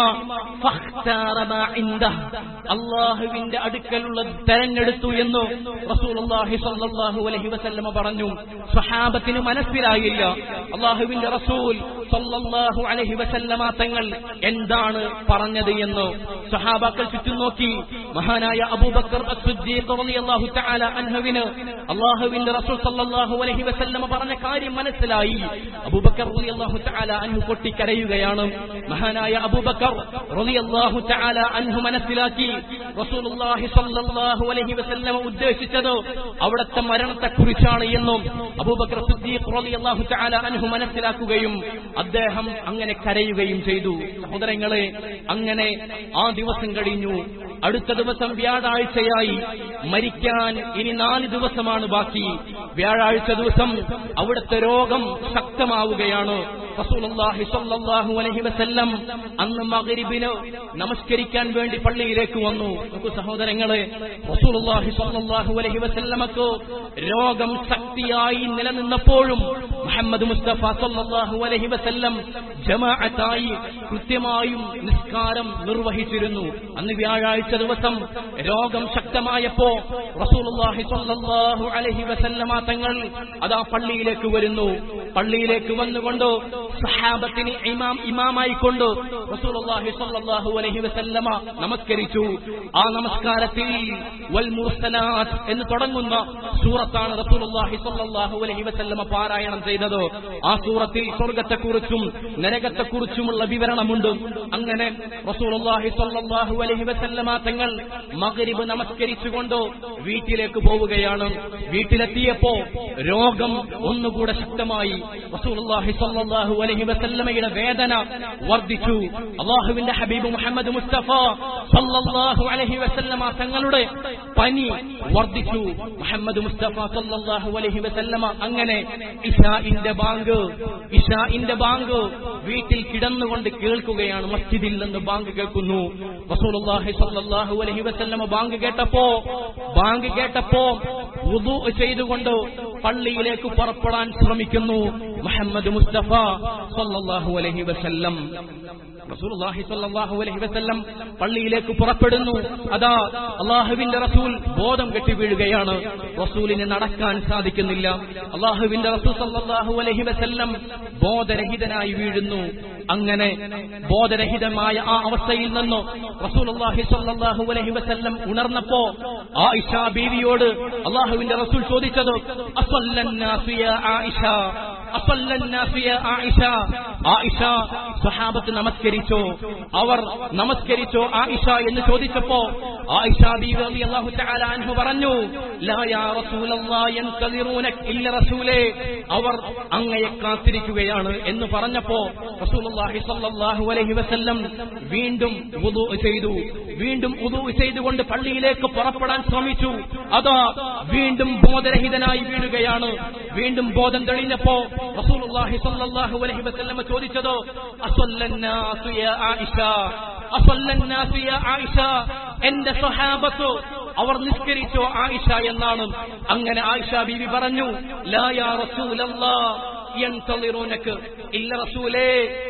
ഫഖ്താറ മാ ഇൻദഹു അള്ളാഹുവിന്റെ അടുക്കലുള്ളത് തെരഞ്ഞെടുത്തു എന്ന് റസൂലുള്ളാഹി സ്വല്ലല്ലാഹു അലൈഹി വസല്ലമ പറഞ്ഞു സ്വഹാബത്തിന് മനസ്സിലായില്ല അള്ളാഹുവിന്റെ റസൂൽ സ്വല്ലല്ലാഹു അലൈഹി വസല്ലമ തങ്ങൾ എന്താണ് പറഞ്ഞത് എന്ന് സ്വഹാബാക്കൾ ചുറ്റും നോക്കി മഹാനായ അബൂബക്കർ അസ്സുദ്ദീഖ് റളിയല്ലാഹു തആല അൻഹുവിന് അള്ളാഹുവിന്റെ റസൂൽ സല്ലല്ലാഹു അലൈഹി വസല്ലമ പറഞ്ഞ കാര്യം മനസ്സിലായി അബൂബക്കർ റളിയല്ലാഹു തആല അൻഹു പൊട്ടിക്കരയുകയാണ് മഹാനായ അബൂബക്കർ റളിയല്ലാഹു തആല അൻഹു മനസ്സിലാക്കി റസൂലുള്ളാഹി സ്വല്ലല്ലാഹു അലൈഹി വസല്ലമ ഉദ്ദേശിച്ചത് അവിടുത്തെ മരണത്തെക്കുറിച്ചാണ് എന്നും അബൂബക്കർ സിദ്ദീഖ് റളിയല്ലാഹു തആല അൻഹു മനസ്സിലാക്കുകയും അദ്ദേഹം അങ്ങനെ കരയുകയും ചെയ്തു സഹോദരങ്ങളെ അങ്ങനെ ആ ദിവസം കഴിഞ്ഞു അടുത്ത ദിവസം വ്യാഴാഴ്ചയായി മരിക്കാൻ ഇനി നാല് ദിവസമാണ് ബാക്കി വ്യാഴാഴ്ച ദിവസം അവിടുത്തെ രോഗം ശക്തമാവുകയാണ് റസൂലുള്ളാഹി സ്വല്ലല്ലാഹു അലൈഹി വസല്ലം അന്ന് മഗ്രിബിന് നമസ്കരിക്കാൻ വേണ്ടി പള്ളിയിലേക്ക് വന്നു നോക്കൂ സഹോദരങ്ങളെ റസൂലുള്ളാഹി സ്വല്ലല്ലാഹു അലൈഹി വസല്ലമക്ക് രോഗം ശക്തിയായി നിലനിന്നപ്പോഴും മുഹമ്മദ് മുസ്തഫ സ്വല്ലല്ലാഹു അലൈഹി വസല്ലം ജമാഅത്തായി കൃത്യമായും നിസ്കാരം നിർവഹിച്ചിരുന്നു അന്ന് വ്യാഴാഴ്ച ദിവസം രോഗം ശക്തമായപ്പോ റസൂലുള്ളാഹി സ്വല്ലല്ലാഹു അലൈഹി വസല്ലമ തങ്ങൾ അതാ പള്ളിയിലേക്ക് വരുന്നു പള്ളിയിലേക്ക് വന്നുകൊണ്ട് സഹാബത്തിന് ഇമാം ഇമാമായി കൊണ്ട് റസൂലുള്ളാഹി സ്വല്ലല്ലാഹു അലൈഹി വസല്ലമ നമസ്കരിച്ചു ആ നമസ്കാരത്തിൽ വൽ മുർസലാത്ത് എന്ന് തുടങ്ങുന്ന സൂറത്താണ് റസൂലുള്ളാഹി സ്വല്ലല്ലാഹു അലൈഹി വസല്ലമ പാരായണം ചെയ്തത് ആ സൂറത്തിൽ സ്വർഗത്തെക്കുറിച്ചും നരകത്തെക്കുറിച്ചുമുള്ള വിവരണമുണ്ട് അങ്ങനെ റസൂലുള്ളാഹി സ്വല്ലല്ലാഹു അലൈഹി വസല്ലമ തങ്ങൾ മഗ്രിബ് നമസ്കരിച്ചുകൊണ്ട് വീട്ടിലേക്ക് പോവുകയാണ് വീട്ടിലെത്തിയപ്പോ രോഗം ഒന്നുകൂടെ ശക്തമായി റസൂലുള്ളാഹി സ്വല്ലല്ലാഹു അലൈഹി വസല്ലമയുടെ വേദന വർദ്ധിച്ചു അള്ളാഹുവിന്റെ ഹബീബ് മുഹമ്മദ് മുസ്തഫ സല്ലല്ലാഹു അലൈഹി വസല്ലമ തങ്ങളുടെ പനി വർദ്ധിച്ചു മുഹമ്മദ് മുസ്തഫ സല്ലല്ലാഹു അലൈഹി വസല്ലമ അങ്ങനെ ഇഷാഇന്റെ ബാങ്ക് ഇഷാഇന്റെ ബാങ്ക് വീട്ടിൽ കിടന്നുകൊണ്ട് കേൾക്കുകയാണ് മസ്ജിദിൽ നിന്ന് ബാങ്ക് കേൾക്കുന്നു റസൂലുള്ളാഹി സല്ലല്ലാഹു അലൈഹി വസല്ലമ ബാങ്ക് കേട്ടപ്പോ ബാങ്ക് കേട്ടപ്പോ വുദൂ ചെയ്തുകൊണ്ട് പള്ളിയിലേക്ക് പുറപ്പെടാൻ ശ്രമിക്കുന്നു മുഹമ്മദ് മുസ്തഫ സല്ലല്ലാഹു അലൈഹി വസല്ലം റസൂലുള്ളാഹി സ്വല്ലല്ലാഹു അലൈഹി വസല്ലം പള്ളിയിലേക്ക് പുറപ്പെടുന്നു അതാ അള്ളാഹുവിന്റെ റസൂൽ ബോധം കെട്ടി വീഴുകയാണ് റസൂലിന് നടക്കാൻ സാധിക്കുന്നില്ല അള്ളാഹുവിന്റെ റസൂൽ സല്ലല്ലാഹു അലൈഹി വസല്ലം ബോധരഹിതനായി വീഴുന്നു അങ്ങനെ ബോധരഹിതമായ ആ അവസ്ഥയിൽ നിന്ന് റസൂലുള്ളാഹി സ്വല്ലല്ലാഹു അലൈഹി വസല്ലം ഉണർന്നപ്പോ ആയിഷ ബീവിയോട് അള്ളാഹുവിന്റെ റസൂൽ ചോദിച്ചത് അസല്ലന്നാസു യാ ആയിഷ അസല്ലന്നാസു യാ ആയിഷ ആയിഷ സഹാബത്ത് നമസ്കരിച്ചോ അവർ നമസ്കരിച്ചോ ആയിഷ എന്ന് ചോദിച്ചപ്പോ ആയിഷ ബീവി റളിയല്ലാഹു തആല അൻഹു പറഞ്ഞു ലാ യാ റസൂലല്ലാഹ് യൻതളിറൂനക ഇല്ല റസൂലേ അവർ അങ്ങയെ കാത്തിരിക്കുകയാണ് എന്ന് പറഞ്ഞപ്പോ റസൂലുള്ളാഹി സ്വല്ലല്ലാഹു അലൈഹി വസല്ലം വീണ്ടും വുദൂ ചെയ്തു വീണ്ടും വുദൂ ചെയ്തുകൊണ്ട് പള്ളിയിലേക്ക് പുറപ്പെടാൻ ശ്രമിച്ചു അതാ വീണ്ടും ബോധരഹിതനായി വീഴുകയാണ് വീണ്ടും ബോധം തെളിഞ്ഞപ്പോ റസൂലുള്ളാഹി സ്വല്ലല്ലാഹു അലൈഹി വസല്ലം ചോദിച്ചതോ അസല്ലന്നാസു യാ ആയിഷ അസല്ലന്നാസു യാ ആയിഷ എന്റെ സ്വഹാബത്ത് അവർ നിസ്കരിച്ചോ ആയിഷ എന്നാണ് അങ്ങനെ ആയിഷ ബീവി പറഞ്ഞു ലാ യാ റസൂലല്ലാ യൻതളിറൂനക ഇല്ല റസൂലേ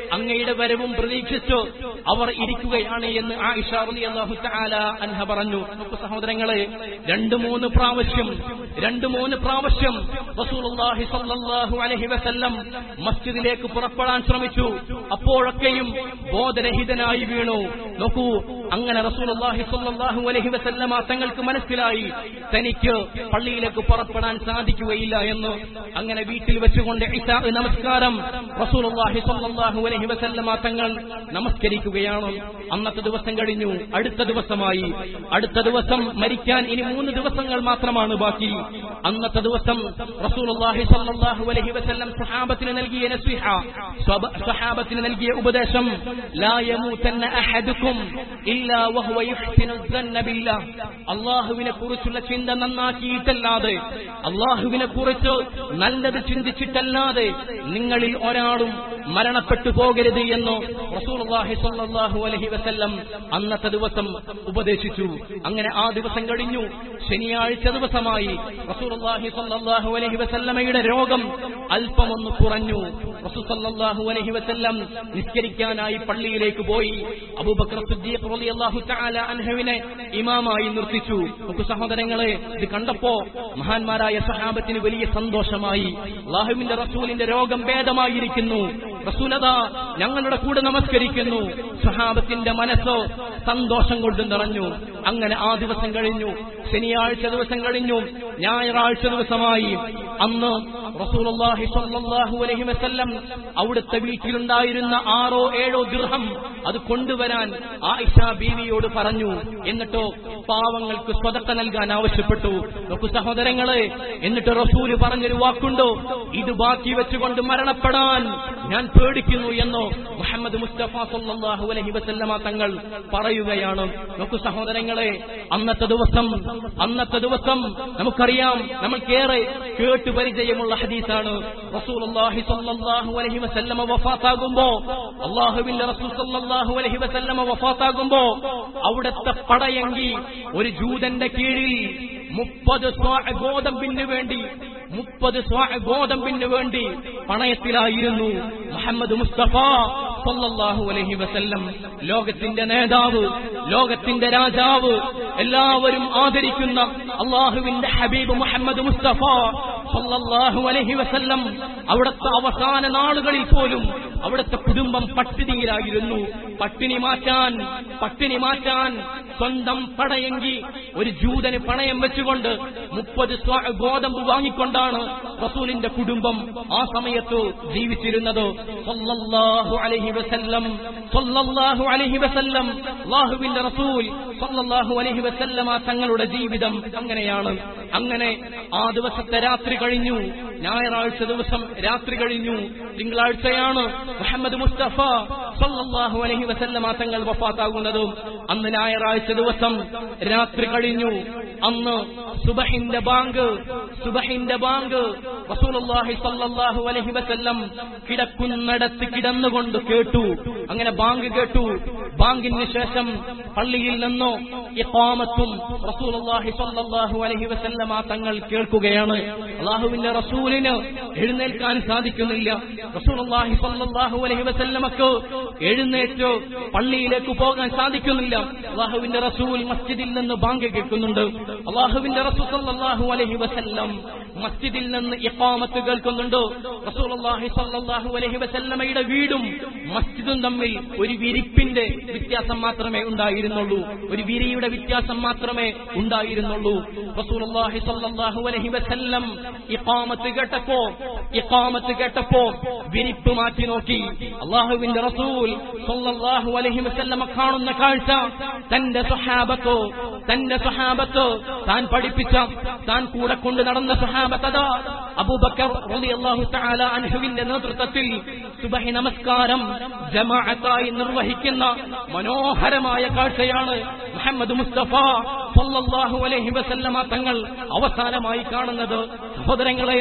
അങ്ങയുടെ വരവും പ്രതീക്ഷിച്ചു അവർ ഇരിക്കുകയാണ് എന്ന് ആയിഷ റളിയല്ലാഹു തആല അൻഹ പറഞ്ഞു നോക്കൂ സഹോദരങ്ങളെ രണ്ട് മൂന്ന് പ്രാവശ്യം രണ്ട് മൂന്ന് പ്രാവശ്യം റസൂലുള്ളാഹി സ്വല്ലല്ലാഹു അലൈഹി വസല്ലം മസ്ജിദിലേക്ക് പുറപ്പെടാൻ ശ്രമിച്ചു അപ്പോഴൊക്കെയും ബോധരഹിതനായി വീണു നോക്കൂ അങ്ങനെ റസൂലുള്ളാഹി സ്വല്ലല്ലാഹു അലൈഹി വസല്ലമ തങ്ങൾക്ക് മനസ്സിലായി തനിക്ക് പള്ളിയിലേക്ക് പുറപ്പെടാൻ സാധിക്കുകയില്ല എന്ന് അങ്ങനെ വീട്ടിൽ വെച്ചുകൊണ്ട് ഇശാ നമസ്കാരം റസൂലുള്ളാഹി സ്വല്ലല്ലാഹു അലൈഹി വസല്ലമ തങ്ങൾ നമസ്കരിക്കുകയാണ് അന്നത്തെ ദിവസം കഴിഞ്ഞു അടുത്ത ദിവസമായി അടുത്ത ദിവസം മരിക്കാൻ ഇനി മൂന്ന് ദിവസങ്ങൾ മാത്രമാണ് ബാക്കി അന്നത്തെ ദിവസം റസൂലുള്ളാഹി സ്വല്ലല്ലാഹു അലൈഹി വസല്ലം സഹാബത്തിന് നൽകിയ നസ്വിഹ സ്വബ- സഹാബത്തിന് നൽകിയ ഉപദേശം ലാ യമൂതന്ന അഹദുക്കും ഇല്ലാ വഹുവ യുഹ്സിനു الظن ബില്ലാ അള്ളാഹുവിനെ കുറിച്ചുള്ള ചിന്ത നന്നാക്കിയിട്ടല്ലാതെ അള്ളാഹുവിനെ കുറിച്ച് നല്ലത് ചിന്തിച്ചിട്ടല്ലാതെ നിങ്ങളിൽ ഒരാളും മരണപ്പെട്ടു പോകരുത് എന്ന് റസൂലുള്ളാഹി സ്വല്ലല്ലാഹു അലൈഹി വസല്ലം അന്നത്തെ ദിവസം ഉപദേശിച്ചു അങ്ങനെ ആ ദിവസം കഴിഞ്ഞു ശനിയാഴ്ച ദിവസമായി റസൂലുള്ളാഹി സ്വല്ലല്ലാഹു അലൈഹി വസല്ലമയുടെ രോഗം അല്പമൊന്ന് കുറഞ്ഞു റസൂൽ സല്ലല്ലാഹു അലൈഹി വസല്ലം നിസ്കരിക്കാനായി പള്ളിയിലേക്ക് പോയി അബൂബക്കർ സിദ്ദീഖ് റളിയല്ലാഹു തആല അൻഹുവിനെ ഇമാമായി നിർത്തിച്ചു നമുക്ക് സഹോദരങ്ങളെ ഇത് കണ്ടപ്പോ മഹാന്മാരായ സഹാബത്തിന് വലിയ സന്തോഷമായി അല്ലാഹുവിന്റെ റസൂലിന്റെ രോഗം ഭേദമായിരിക്കുന്നു റസൂലത ഞങ്ങളുടെ കൂടെ നമസ്കരിക്കുന്നു സഹാബത്തിന്റെ മനസ്സോ സന്തോഷം കൊണ്ട് നിറഞ്ഞു അങ്ങനെ ആ ദിവസം കഴിഞ്ഞു ശനിയാഴ്ച ദിവസം കഴിഞ്ഞു ഞായറാഴ്ച ദിവസമായി അന്ന് റസൂലുള്ളാഹി സ്വല്ലല്ലാഹു അലൈഹി വസല്ലം അവിടുത്തെ വീട്ടിലുണ്ടായിരുന്ന ആറോ ഏഴോ ദിർഹം അത് കൊണ്ടുവരാൻ ആയിഷ ബീവിയോട് പറഞ്ഞു എന്നിട്ടോ പാവങ്ങൾക്ക് സ്വതക്ക നൽകാൻ ആവശ്യപ്പെട്ടു നോക്കൂ സഹോദരങ്ങളെ എന്നിട്ട് റസൂല് പറഞ്ഞൊരു വാക്കുണ്ടോ ഇത് ബാക്കി വെച്ചുകൊണ്ട് മരണപ്പെടാൻ ഞാൻ പേടിക്കുന്നു എന്നോ മുഹമ്മദ് മുസ്തഫ സല്ലല്ലാഹു അലൈഹി വസല്ലമ തങ്ങൾ പറയുകയാണ് നോക്കൂ സഹോദരങ്ങളെ അന്നത്തെ ദിവസം അന്നത്തെ ദിവസം നമുക്കറിയാം നമ്മൾക്കേറെ കേട്ടു പരിചയമുള്ള ഹദീസാണ് റസൂലുള്ളാഹി സ്വല്ലല്ലാഹു അലൈഹി വസല്ലമ വഫാത്താകുമ്പോ അള്ളാഹുവിന്റെ റസൂൽ സ്വല്ലല്ലാഹു അലൈഹി വസല്ലമ വഫാത്താകുമ്പോ അവിടുത്തെ പടയങ്കി ഒരു ജൂതന്റെ കീഴിൽ മുപ്പത് ഗോതമ്പിന് വേണ്ടി മുപ്പത് ഗോതമ്പിന് വേണ്ടി പണയത്തിലായിരുന്നു മുഹമ്മദ് മുസ്തഫ സല്ലല്ലാഹു അലൈഹി വസല്ലം ലോകത്തിന്റെ നേതാവ് ലോകത്തിന്റെ രാജാവ് എല്ലാവരും ആദരിക്കുന്ന അള്ളാഹുവിന്റെ ഹബീബ് മുഹമ്മദ് മുസ്തഫ സല്ലല്ലാഹു അലൈഹി വസല്ലം അവിടുത്തെ അവസാന നാളുകളിൽ പോലും അവിടുത്തെ കുടുംബം പട്ടിണിയിലായിരുന്നു പട്ടിണി മാറ്റാൻ പട്ടിണി മാറ്റാൻ സ്വന്തം പടയെങ്കി ഒരു ജൂതന് പണയം വെച്ചുകൊണ്ട് മുപ്പത് ഗോതമ്പ് വാങ്ങിക്കൊണ്ടാണ് റസൂലിന്റെ കുടുംബം ആ സമയത്ത് ജീവിച്ചിരുന്നത് സല്ലല്ലാഹു അലൈഹി വസല്ലം സല്ലല്ലാഹു അലൈഹി വസല്ലം അല്ലാഹുവിന്റെ റസൂൽ സല്ലല്ലാഹു അലൈഹി വസല്ലമ തങ്ങളുടെ ജീവിതം അങ്ങനെയാണ് അങ്ങനെ ആ ദിവസത്തെ രാത്രി കഴിഞ്ഞു ഞായറാഴ്ച ദിവസം രാത്രി കഴിഞ്ഞു തിങ്കളാഴ്ചയാണ് മുഹമ്മദ് മുസ്തഫ സല്ലല്ലാഹു അലൈഹി വസല്ലമ തങ്ങൾ വഫാത്താകുന്നതും അന്ന് ഞായറാഴ്ച ദിവസം രാത്രി കഴിഞ്ഞു അന്ന് സുബഹിന്റെ ബാങ്ക് സുബഹിന്റെ ബാങ്ക് റസൂലുള്ളാഹി സല്ലല്ലാഹു അലൈഹി വസല്ലം കിടക്കുന്നിടത്ത് കിടന്നുകൊണ്ട് കേട്ടു അങ്ങനെ ബാങ്ക് കേട്ടു ബാങ്കിന് ശേഷം പള്ളിയിൽ നിന്നോ ഇഖാമത്തും റസൂലുള്ളാഹി സല്ലല്ലാഹു അലൈഹി വസല്ലമ തങ്ങൾ കേൾക്കുകയാണ് അള്ളാഹുവിന്റെ റസൂലിന് എഴുന്നേൽക്കാൻ സാധിക്കുന്നില്ല റസൂലുള്ളാഹി സല്ലല്ലാഹു അലൈഹി വസല്ലമക്ക് എഴുന്നേറ്റ് പള്ളിയിലേക്ക് പോകാൻ സാധിക്കുന്നില്ല അള്ളാഹുവിന്റെ റസൂൽ മസ്ജിദിൽ നിന്ന് ബാങ്ക് കേൾക്കുന്നുണ്ട് അള്ളാഹുവിന്റെ റസൂൽ സല്ലല്ലാഹു അലൈഹി വസല്ലം മസ്ജിദിൽ നിന്ന് ഇഖാമത്ത് കേൾക്കുന്നുണ്ട് റസൂലുള്ളാഹി സല്ലല്ലാഹു അലൈഹി വസല്ലമയുടെ വീടും മസ്ജിദും തമ്മിൽ ഒരു വിരിപ്പിന്റെ വ്യത്യാസം മാത്രമേ ഉണ്ടായിരുന്നുള്ളൂ ഒരു വിരിയുടെ വ്യത്യാസം മാത്രമേ ഉണ്ടായിരുന്നുള്ളൂ റസൂലുള്ളാഹി സല്ലല്ലാഹു അലൈഹി വസല്ലം ഇഖാമത്ത് കേട്ടപ്പോ ഇഖാമത്ത് കേട്ടപ്പോ വിരിപ്പ് മാറ്റി നോക്കി അള്ളാഹുവിന്റെ റസൂൽ സല്ലല്ലാഹു അലൈഹി വസല്ലമ കാണുന്ന കാഴ്ച തന്റെ സ്വഹാബത്തോ തന്റെ സ്വഹാബത്തോ താൻ പഠിപ്പിച്ച താൻ കൂടെ കൊണ്ട് നടന്ന സ്വഹാബത്തതാ അബൂബക്കർ റളിയല്ലാഹു തആല അൻഹുവിന്റെ നേതൃത്വത്തിൽ സുബഹി നമസ്കാരം ജമാഅത്തായി നിർവഹിക്കുന്ന മനോഹരമായ കാഴ്ചയാണ് മുഹമ്മദ് മുസ്തഫ സല്ലല്ലാഹു അലൈഹി വസല്ലമ തങ്ങൾ അവസാനമായി കാണുന്നത് സഹോദരങ്ങളെ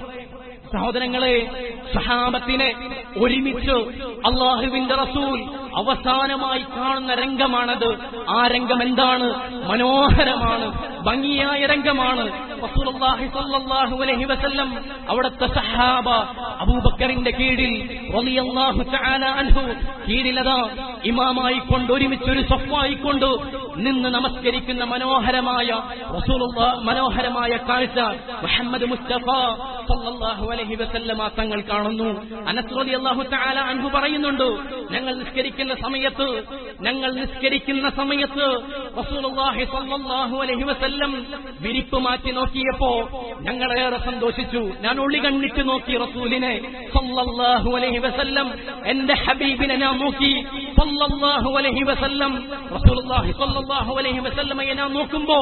സഹോദരങ്ങളെ സഹാബത്തിനെ ഒരുമിച്ച് അള്ളാഹുവിന്റെ റസൂൽ അവസാനമായി കാണുന്ന രംഗമാണത് ആ രംഗം എന്താണ് മനോഹരമാണ് ഭംഗിയായ രംഗമാണ് റസൂലുള്ളാഹി സ്വല്ലല്ലാഹു അലൈഹി വസല്ലം അവിടുത്തെ സഹാബ അബൂബക്കറിന്റെ കീഴിൽ റളിയല്ലാഹു തആല അൻഹു കീഴിലതാ ഇമാമായിക്കൊണ്ട് ഒരുമിച്ച് ഒരു സ്വഫായിക്കൊണ്ട് നിന്ന് നമസ്കരിക്കുന്ന മനോഹരമായ റസൂലുള്ള മനോഹരമായ കാഴ്ച മുഹമ്മദ് മുസ്തഫ സല്ലല്ലാഹു അലൈഹി വസല്ലമ തങ്ങൾ കാണുന്നു അനസ് റളിയല്ലാഹു തആല അൻഹു പറയുന്നുണ്ട് ഞങ്ങൾ നിസ്കരിക്കുന്ന സമയത്ത് ഞങ്ങൾ നിസ്കരിക്കുന്ന സമയത്ത് റസൂലുള്ളാഹി സല്ലല്ലാഹു അലൈഹി വസല്ലം വിരിപ്പ് മാറ്റി നോക്കിയപ്പോ ഞങ്ങളേറെ സന്തോഷിച്ചു ഞാൻ ഉള്ളി കണ്ണിട്ട് നോക്കി റസൂലിനെ സല്ലല്ലാഹു അലൈഹി വസല്ലം എന്റെ ഹബീബിനെ ഞാൻ നോക്കി സല്ലല്ലാഹു അലൈഹി വസല്ലം റസൂലുള്ളാഹി സല്ലല്ലാഹു അലൈഹി വസല്ലമയെ ഞാൻ നോക്കുമ്പോ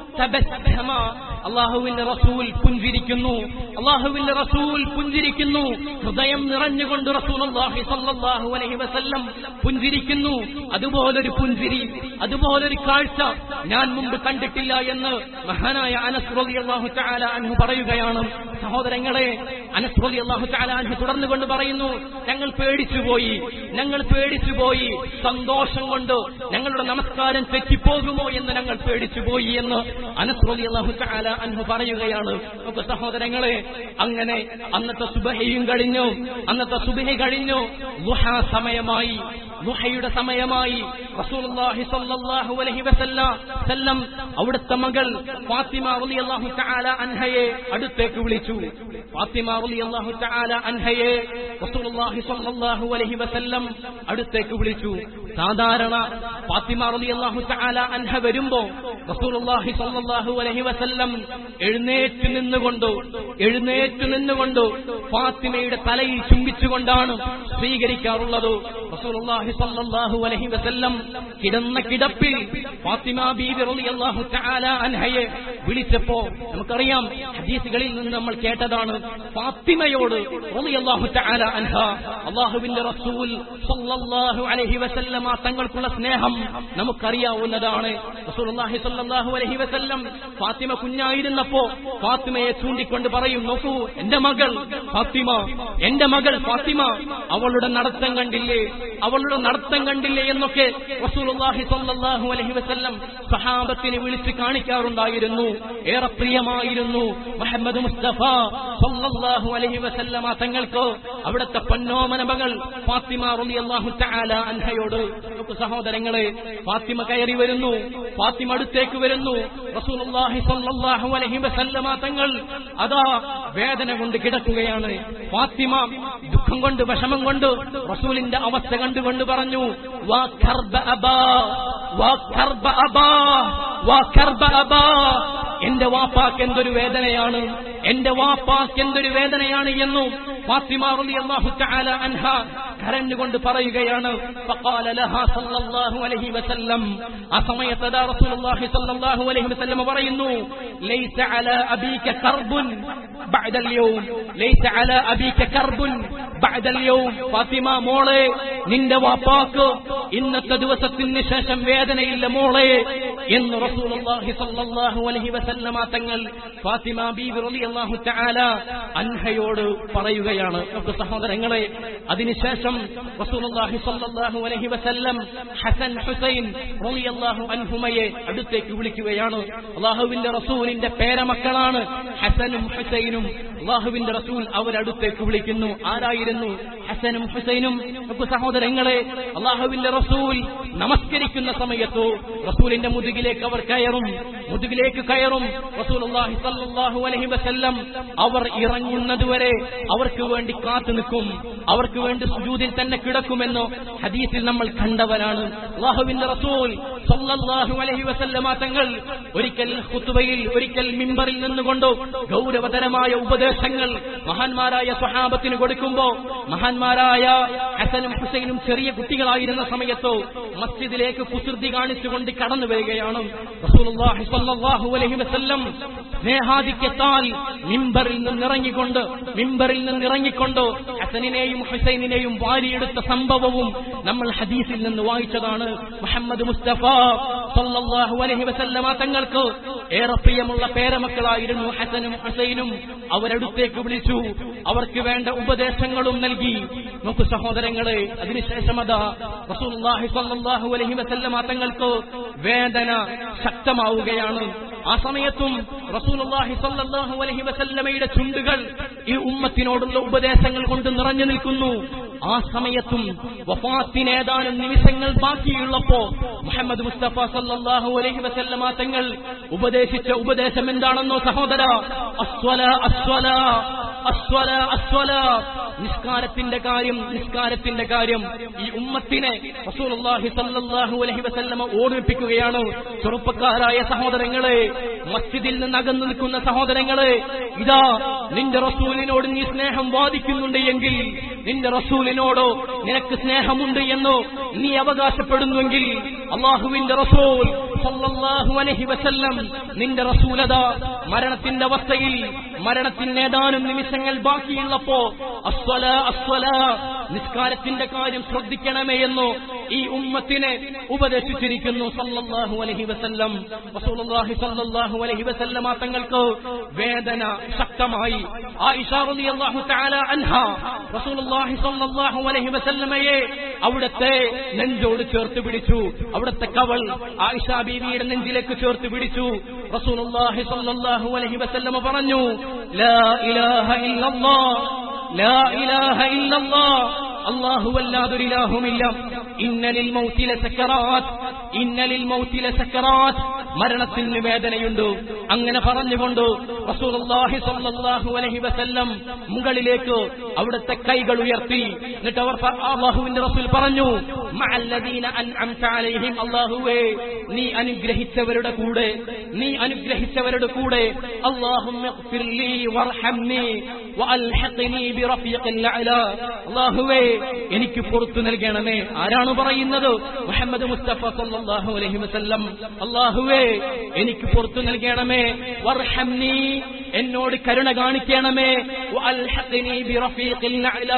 തബസ്സമ അള്ളാഹുവിന്റെ റസൂൽ പുഞ്ചിരിക്കുന്നു അള്ളാഹുവിന്റെ റസൂൽ പുഞ്ചിരിക്കുന്നു ഹൃദയം നിറഞ്ഞുകൊണ്ട് റസൂലുള്ളാഹി സല്ലല്ലാഹു അലൈഹി വസല്ലം പുഞ്ചിരിക്കുന്നു അതുപോലൊരു പുഞ്ചിരി അതുപോലൊരു കാഴ്ച ഞാൻ മുമ്പ് കണ്ടിട്ടില്ല എന്ന് മഹാനായ അനസ് റളിയല്ലാഹു തആല അൻഹു പറയുകയാണ് സഹോദരങ്ങളെ അനസ് റളിയല്ലാഹു തആല അൻഹു തുടർന്നു കൊണ്ട് പറയുന്നു ഞങ്ങൾ പേടിച്ചുപോയി ഞങ്ങൾ പേടിച്ചുപോയി സന്തോഷം കൊണ്ട് ഞങ്ങളുടെ നമസ്കാരം തെറ്റിപ്പോകുമോ എന്ന് ഞങ്ങൾ പേടിച്ചുപോയി എന്ന് അനസ് റളിയല്ലാഹു തആല അൻഹു പറയുകയാണ് നമുക്ക് സഹോദരങ്ങളെ അങ്ങനെ അന്നത്തെ സുബഹയും കഴിഞ്ഞു അന്നത്തെ സുബഹി കഴിഞ്ഞു ലുഹ സമയമായി ലുഹയുടെ സമയമായി റസൂലുള്ളാഹി സ്വല്ലല്ലാഹു അലൈഹി വസല്ലം സല്ലം അവിടുത്തെ മകൾ ഫാത്തിമ റളിയല്ലാഹു തആല അൻഹയെ അടുത്തേക്ക് വിളിച്ചു ഫാത്തിമ റളിയല്ലാഹു തആല അൻഹയെ റസൂലുള്ളാഹി സ്വല്ലല്ലാഹു അലൈഹി വസല്ലം അടുത്തേക്ക് വിളിച്ചു സാധാരണ ഫാത്തിമ റളിയല്ലാഹു തആല അൻഹ വരുമ്പോ റസൂലുള്ളാഹി സ്വല്ലല്ലാഹു അലൈഹി വസല്ലം എഴുന്നേറ്റ് നിന്നുകൊണ്ട് എഴുന്നേറ്റ് നിന്നുകൊണ്ട് ഫാത്തിമയുടെ തലയിൽ ചുംബിച്ചുകൊണ്ടാണ് സ്വീകരിക്കാറുള്ളത് റസൂലുള്ളാഹി സ്വല്ലല്ലാഹു അലൈഹി വസല്ലം കിടന്ന കിടപ്പിൽ ഫാത്തിമ ബീബി റളിയല്ലാഹു തആല അൻഹയെ വിളിച്ചപ്പോ നമുക്കറിയാം ഹദീസുകളിൽ നിന്ന് നമ്മൾ കേട്ടതാണ് ഫാത്തിമയോട് റളിയല്ലാഹു തആല അൻഹ അള്ളാഹുവിന്റെ റസൂൽ സ്വല്ലല്ലാഹു അലൈഹി വസല്ലമ തങ്ങൾക്കുള്ള സ്നേഹം നമുക്കറിയാവുന്നതാണ് റസൂലുള്ളാഹി സ്വല്ലല്ലാഹു അലൈഹി വസല്ലം ഫാത്തിമ കുഞ്ഞായിരുന്നപ്പോ ഫാത്തിമയെ ചൂണ്ടിക്കൊണ്ട് പറയും നോക്കൂ എന്റെ മകൾ ഫാത്തിമ എന്റെ മകൾ ഫാത്തിമ അവളുടെ നടത്തം കണ്ടില്ലേ അവളുടെ നടത്തം കണ്ടില്ലേ എന്നൊക്കെ റസൂലുള്ളാഹി സ്വല്ലല്ലാഹു അലൈഹി വസല്ലം സഹാബത്തിനെ വിളിച്ച് കാണിക്കാറുണ്ടായിരുന്നു ഏറെ പ്രിയമായിരുന്നു മുഹമ്മദ് മുസ്തഫ സ്വല്ലല്ലാഹു അലൈഹി വസല്ലമ തങ്ങൾക്ക് അവിടുത്തെ പൊന്നോമന മകൾ ഫാത്തിമ റളിയല്ലാഹു തആല അൻഹയോട് നമുക്ക് സഹോദരങ്ങളെ ഫാത്തിമ കയറി വരുന്നു ഫാത്തിമ അടുത്തേക്ക് വരുന്നു റസൂലുള്ളാഹി സ്വല്ലല്ലാഹു അലൈഹി വസല്ലമ തങ്ങൾ അതാ വേദന കൊണ്ട് കിടക്കുകയാണ് ഫാത്തിമ ദുഃഖം കൊണ്ട് വിഷമം കൊണ്ട് റസൂലിന്റെ അവസ്ഥ കണ്ടുകൊണ്ട് പറഞ്ഞു വാ കർബ അബാ വാ കർബ അബാ വാ കർബ അബാ എന്റെ വാപ്പാക്ക് എന്തൊരു വേദനയാണ് എന്റെ വാപ്പാക്ക് എന്തൊരു വേദനയാണ് എന്നും ഫാത്തിമ റളിയല്ലാഹു തആല അൻഹ കരഞ്ഞുകൊണ്ട് പറയുകയാണ് ഫഖാല ലഹാ സല്ലല്ലാഹു അലൈഹി വസല്ലം ആ സമയത്ത് ദാ റസൂലുള്ളാഹി സല്ലല്ലാഹു അലൈഹി വസല്ലം പറയുന്നു ലൈസ അലാ അബീക കർബുൻ ബഅദ اليوم ലൈസ അലാ അബീക കർബുൻ ബഅദ اليوم ഫാത്തിമ മോളെ നിന്റെ വാപ്പാക്ക് ഇന്നത്തെ ദിവസത്തിന് ശേഷം വേദനയില്ല മോളെ എന്ന് റസൂലുള്ളാഹി സല്ലല്ലാഹു അലൈഹി വസല്ലമ തങ്ങൾ ഫാത്തിമ ബീവി റളിയല്ലാഹു തആല അൻഹയോട് പറയുകയാണ് നമുക്ക് സഹോദരങ്ങളെ അതിനുശേഷം റസൂലുള്ളാഹി സല്ലല്ലാഹു അലൈഹി വസല്ലം ഹസൻ ഹുസൈൻ റളിയല്ലാഹു അൻഹുമയെ അടുത്തേക്ക് വിളിക്കുകയാണ് അള്ളാഹുവിന്റെ റസൂലിന്റെ പേരമക്കളാണ് ഹസനും ഹുസൈനും അള്ളാഹുവിന്റെ റസൂൽ അവരടുത്തേക്ക് വിളിക്കുന്നു ആരായിരുന്നു ഹസനും ഹുസൈനും നമുക്ക് സഹോദരങ്ങളെ അള്ളാഹുവിന്റെ റസൂൽ നമസ്കരിക്കുന്ന സമയത്തോ റസൂലിന്റെ മുതുകിലേക്ക് അവർ കയറും മുതുകിലേക്ക് കയറും റസൂലുള്ളാഹി സല്ലല്ലാഹു അലൈഹി വസല്ലം അവർ ഇറങ്ങുന്നതുവരെ അവർക്ക് വേണ്ടി കാത്തു നിൽക്കും അവർക്ക് വേണ്ടി സുജൂദിൽ തന്നെ കിടക്കുമെന്ന് ഹദീസിൽ നമ്മൾ കണ്ടവരാണ് അള്ളാഹുവിന്റെ റസൂൽ സല്ലല്ലാഹു അലൈഹി വസല്ലമ തങ്ങൾ ഒരിക്കൽ ഖുത്ബയിൽ ഒരിക്കൽ മിമ്പറിൽ നിന്നുകൊണ്ട് ഗൗരവതരമായ ഉപദേശങ്ങൾ മഹാന്മാരായ സ്വഹാബത്തിന് കൊടുക്കുമ്പോ മഹാന്മാരായ ഹസനും ഹുസൈനും ചെറിയ കുട്ടികളായിരുന്ന സമയത്തോ മസ്ജിദിലേക്ക് കുസൃതി കാണിച്ചുകൊണ്ട് കടന്നു വരികയാണ് റസൂലുള്ളാഹി സ്വല്ലല്ലാഹു അലൈഹി വസല്ലം സ്നേഹാധിക്യത്താൽ മിമ്പറിൽ നിന്നിറങ്ങിക്കൊണ്ട് മിമ്പറിൽ നിന്നിറങ്ങിക്കൊണ്ട് ഹസനിനെയും ഹുസൈനിനെയും വാരിയെടുത്ത സംഭവവും നമ്മൾ ഹദീസിൽ നിന്ന് വായിച്ചതാണ് മുഹമ്മദ് മുസ്തഫ സല്ലല്ലാഹു അലൈഹി വസല്ലമ തങ്ങൾക്ക് ഏറെ പ്രിയമുള്ള പേരമക്കളായിരുന്നു ഹസനും ഹുസൈനും അവരടുത്തേക്ക് വിളിച്ചു അവർക്ക് വേണ്ട ഉപദേശങ്ങളും നൽകി നോക്കു സഹോദരങ്ങളെ അതിനുശേഷം അതാ റസൂലുള്ളാഹി സ്വല്ലല്ലാഹു അലൈഹി വസല്ലമ തങ്ങൾക്ക് വേദന ശക്തമാവുകയാണ് ആ സമയത്തും റസൂലുള്ളാഹി സ്വല്ലല്ലാഹു അലൈഹി വസല്ലമയുടെ ചുണ്ടുകൾ ഈ ഉമ്മത്തിനോടുള്ള ഉപദേശങ്ങൾ കൊണ്ട് നിറഞ്ഞു നിൽക്കുന്നു ആ സമയത്തും വഫാത്തിന് ഏതാനും നിമിഷങ്ങൾ ബാക്കിയുള്ളപ്പോ മുഹമ്മദ് മുസ്തഫ സല്ലല്ലാഹു അലൈഹി വസല്ലമ തങ്ങൾ ഉപദേശിച്ച ഉപദേശം എന്താണെന്നോ സഹോദര അസ്വല അസ്വല അസ്വല അസ്വല നിസ്കാരത്തിന്റെ കാര്യം നിസ്കാരത്തിന്റെ കാര്യം ഈ ഉമ്മത്തിനെ റസൂലുള്ളാഹി സല്ലല്ലാഹു അലൈഹി വസല്ലമ ഓർമ്മിപ്പിക്കുകയാണ് ചെറുപ്പക്കാരായ സഹോദരങ്ങളെ മസ്ജിദിൽ നിന്ന് അകന്നു നിൽക്കുന്ന സഹോദരങ്ങളെ ഇതാ നിന്റെ റസൂലിനോട് നീ സ്നേഹം വാദിക്കുന്നുണ്ട് എങ്കിൽ നിന്റെ റസൂലിനോടോ നിനക്ക് സ്നേഹമുണ്ട് എന്നോ നീ അവകാശപ്പെടുന്നുവെങ്കിൽ അള്ളാഹുവിന്റെ റസൂൽ സല്ലല്ലാഹു അലൈഹി വസല്ലം നിന്റെ റസൂലത മരണത്തിന്റെ അവസ്ഥയിൽ മരണത്തിന് ഏതാനും നിമിഷങ്ങൾ ബാക്കിയുള്ളപ്പോ അസ്വല അസ്വല നിസ്കാരത്തിന്റെ കാര്യം ശ്രദ്ധിക്കണമേ എന്നോ ഈ ഉമ്മത്തിനെ ഉപദേശിച്ചിരിക്കുന്നു സല്ലല്ലാഹു അലൈഹി വസല്ലം റസൂലുള്ളാഹി സല്ലല്ലാഹു അലൈഹി വസല്ലമ തങ്ങൾക്ക് വേദന ശക്തമായി ആയിഷ റളിയല്ലാഹു തആല അൻഹ റസൂലുള്ളാഹി സല്ലല്ലാഹു അലൈഹി വസല്ലമയെ അവിടുത്തെ നെഞ്ചോട് ചേർത്ത് പിടിച്ചു അവിടുത്തെ കവൾ ആയിഷ ബീവിയുടെ നെഞ്ചിലേക്ക് ചേർത്ത് പിടിച്ചു റസൂലുള്ളാഹി സല്ലല്ലാഹു അലൈഹി വസല്ലമ പറഞ്ഞു ലാ ഇലാഹ ഇല്ലല്ലാഹ് ലാ ഇലാഹ ഇല്ലല്ലാഹ് അല്ലാഹുവല്ലാതൊരിലാഹുമില്ല ഇന്നലിൽ മൗത്തിലെ സക്കറാത്ത് ഇന്നലിൽ മൗത്തിലെ സക്കറാത്ത് മരണത്തിന് വേദനയുണ്ട് അങ്ങനെ പറഞ്ഞുകൊണ്ട് റസൂലുള്ളാഹി സ്വല്ലല്ലാഹു അലൈഹി വസല്ലം മുകളിലേക്ക് അവിടുത്തെ കൈകൾ ഉയർത്തി എന്നിട്ട് അവർ പ- അല്ലാഹുവിന്റെ റസൂൽ പറഞ്ഞു മഅല്ലദീന അൻഅംത അലൈഹിം അല്ലാഹുവേ നീ അനുഗ്രഹിച്ചവരുടെ കൂടെ നീ അനുഗ്രഹിച്ചവരുടെ കൂടെ അല്ലാഹുമ്മ ഇഗ്ഫിർലി വർഹംനി വഅൽഹിഖ്നി ബിറഫീഖിൽ അഅല അല്ലാഹുവേ എനിക്ക് പുറത്തു നൽകണമേ ആരാണ് പറയുന്നത് മുഹമ്മദ് മുസ്തഫ സല്ലല്ലാഹു അലൈഹി വസല്ലം അല്ലാഹുവേ എനിക്ക് പുറത്തു നൽകണമേ വർഹംനി എന്നോട് കരുണ കാണിക്കണമേ വഅൽഹിഖ്നി ബിറഫീഖിൽ അഅല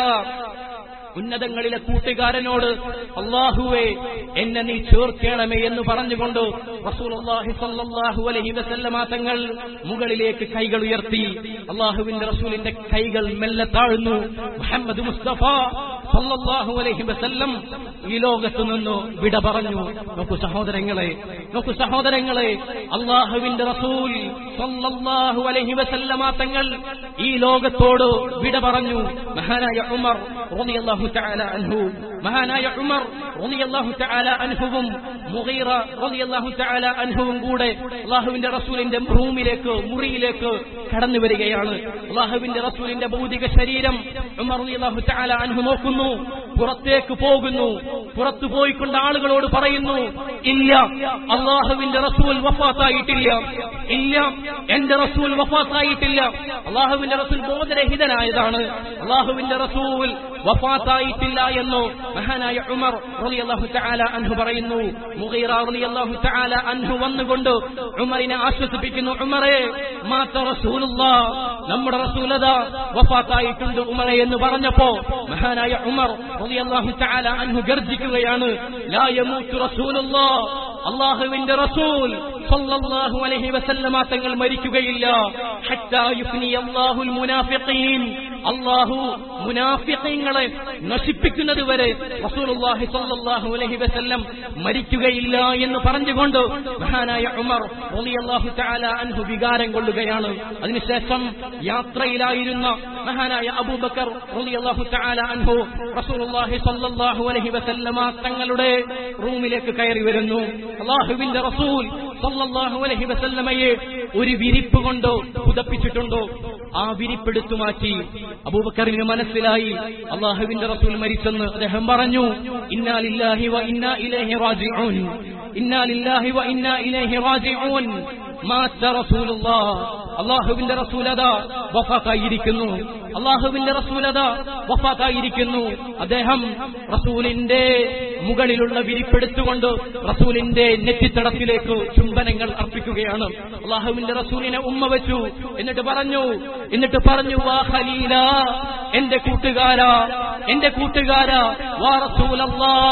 ഉന്നതങ്ങളിലെ കൂട്ടുകാരനോട് അള്ളാഹുവേ എന്നെ നീ ചേർക്കണമേ എന്ന് പറഞ്ഞുകൊണ്ട് റസൂലുള്ളാഹി സ്വല്ലല്ലാഹു അലൈഹി വസല്ലമ തങ്ങൾ മുകളിലേക്ക് കൈകൾ ഉയർത്തി അള്ളാഹുവിന്റെ റസൂലിന്റെ കൈകൾ മെല്ലെ താഴ്ന്നു മുഹമ്മദ് മുസ്തഫ സല്ലല്ലാഹു അലൈഹി വസല്ലം ഈ ലോകത്ത് നിന്ന് വിട പറഞ്ഞു നോക്കൂ സഹോദരങ്ങളെ നോക്കൂ സഹോദരങ്ങളെ അള്ളാഹുവിന്റെ റസൂൽ സല്ലല്ലാഹു അലൈഹി വസല്ലമ തങ്ങൾ ഈ ലോകത്തോട് വിട പറഞ്ഞു മഹാനായ ഉമർ റളിയല്ലാഹു തആല അൻഹു മഹാനായ ഉമർ റളിയല്ലാഹു തആല അൻഹുവും മുഗീറ റളിയല്ലാഹു തആല അൻഹുവും കൂടെ അള്ളാഹുവിന്റെ റസൂലിന്റെ റൂമിലേക്ക് മുറിയിലേക്ക് കടന്നു വരികയാണ് അള്ളാഹുവിന്റെ റസൂലിന്റെ ഭൗതിക ശരീരം ഉമർ റളിയല്ലാഹു തആല അൻഹു നോക്കുന്നു പുറത്തേക്ക് പോകുന്നു പുറത്തു പോയിക്കൊണ്ട് ആളുകളോട് പറയുന്നു ഇല്ല അള്ളാഹുവിന്റെ റസൂൽ വഫാത്തായിട്ടില്ല ഇല്ല എന്റെ റസൂൽ വഫാത്തായിട്ടില്ല അള്ളാഹുവിന്റെ റസൂൽ ബോധരഹിതനായതാണ് അള്ളാഹുവിന്റെ റസൂൽ വഫാത്തായിട്ടില്ല എന്ന് മഹാനായ ഉമർ റളിയല്ലാഹു തആല അൻഹു പറയുന്നു മുഗീറ റളിയല്ലാഹു തആല അൻഹു വന്നുകൊണ്ട് ഉമറിനെ ആശ്വസിപ്പിക്കുന്നു ഉമറേ മാത്ത റസൂലുള്ളാഹ് നമ്മുടെ റസൂലത വഫാത്തായിട്ടുണ്ട് ഉമറെ എന്ന് പറഞ്ഞപ്പോ മഹാനായ ഉമർ റളിയല്ലാഹു തആല അൻഹു ഗർജിക്കുകയാണ് ലാ യമൂതു റസൂലുള്ളാഹ് അള്ളാഹുവിന്റെ റസൂൽ സല്ലല്ലാഹു അലൈഹി വസല്ലമ തങ്ങൾ മരിക്കുകയില്ല ഹത്താ യുഫ്നി അല്ലാഹുൽ മുനാഫിഖീൻ അള്ളാഹു മുനാഫിഖീങ്ങളെ നശിപ്പിക്കുന്നത് വരെ റസൂലുള്ളാഹി സല്ലല്ലാഹു അലൈഹി വസല്ലം മരിക്കുകയില്ല എന്ന് പറഞ്ഞുകൊണ്ട് മഹാനായ ഉമർ റളിയല്ലാഹു തആല അൻഹു വികാരം കൊള്ളുകയാണ് അതിനുശേഷം യാത്രയിലായിരുന്ന മഹാനായ അബൂബക്കർ റളിയല്ലാഹു തആല അൻഹു റസൂലുള്ളാഹി സല്ലല്ലാഹു അലൈഹി വസല്ലമ തങ്ങളുടെ റൂമിലേക്ക് കയറി വരുന്നു അള്ളാഹുവിന്റെ റസൂൽ സല്ലല്ലാഹു അലൈഹി വസല്ലമയെ ഒരു വിരിപ്പ് കൊണ്ട് പുതപ്പിച്ചിട്ടുണ്ടോ ആ വിരിപ്പെടുത്തു മാറ്റി അബൂബക്കറിന് മനസ്സിലായി അള്ളാഹുവിന്റെ റസൂൽ മരിച്ചെന്ന് അദ്ദേഹം പറഞ്ഞു ഇന്നാലില്ലാഹി വ ഇന്നാ ഇലൈഹി റാജിഊൻ ഇന്നാലില്ലാഹി വ ഇന്നാ ഇലൈഹി റാജിഊൻ മാറ്റ റസൂലുള്ളാഹ് അള്ളാഹുവിന്റെ റസൂലത വഫാത്തായിരിക്കുന്നു അള്ളാഹുവിന്റെ റസൂലത വഫാത്തായിരിക്കുന്നു അദ്ദേഹം റസൂലിന്റെ മുകളിലുള്ള വിരിപ്പെടുത്തുകൊണ്ട് റസൂലിന്റെ നെറ്റിത്തടത്തിലേക്ക് ചുംബനങ്ങൾ അർപ്പിക്കുകയാണ് അള്ളാഹുവിന്റെ റസൂലിനെ ഉമ്മ വെച്ചു എന്നിട്ട് പറഞ്ഞു എന്നിട്ട് പറഞ്ഞു വാ ഖലീല എന്റെ കൂട്ടുകാരാ എന്റെ കൂട്ടുകാരാ വാ റസൂലല്ലാ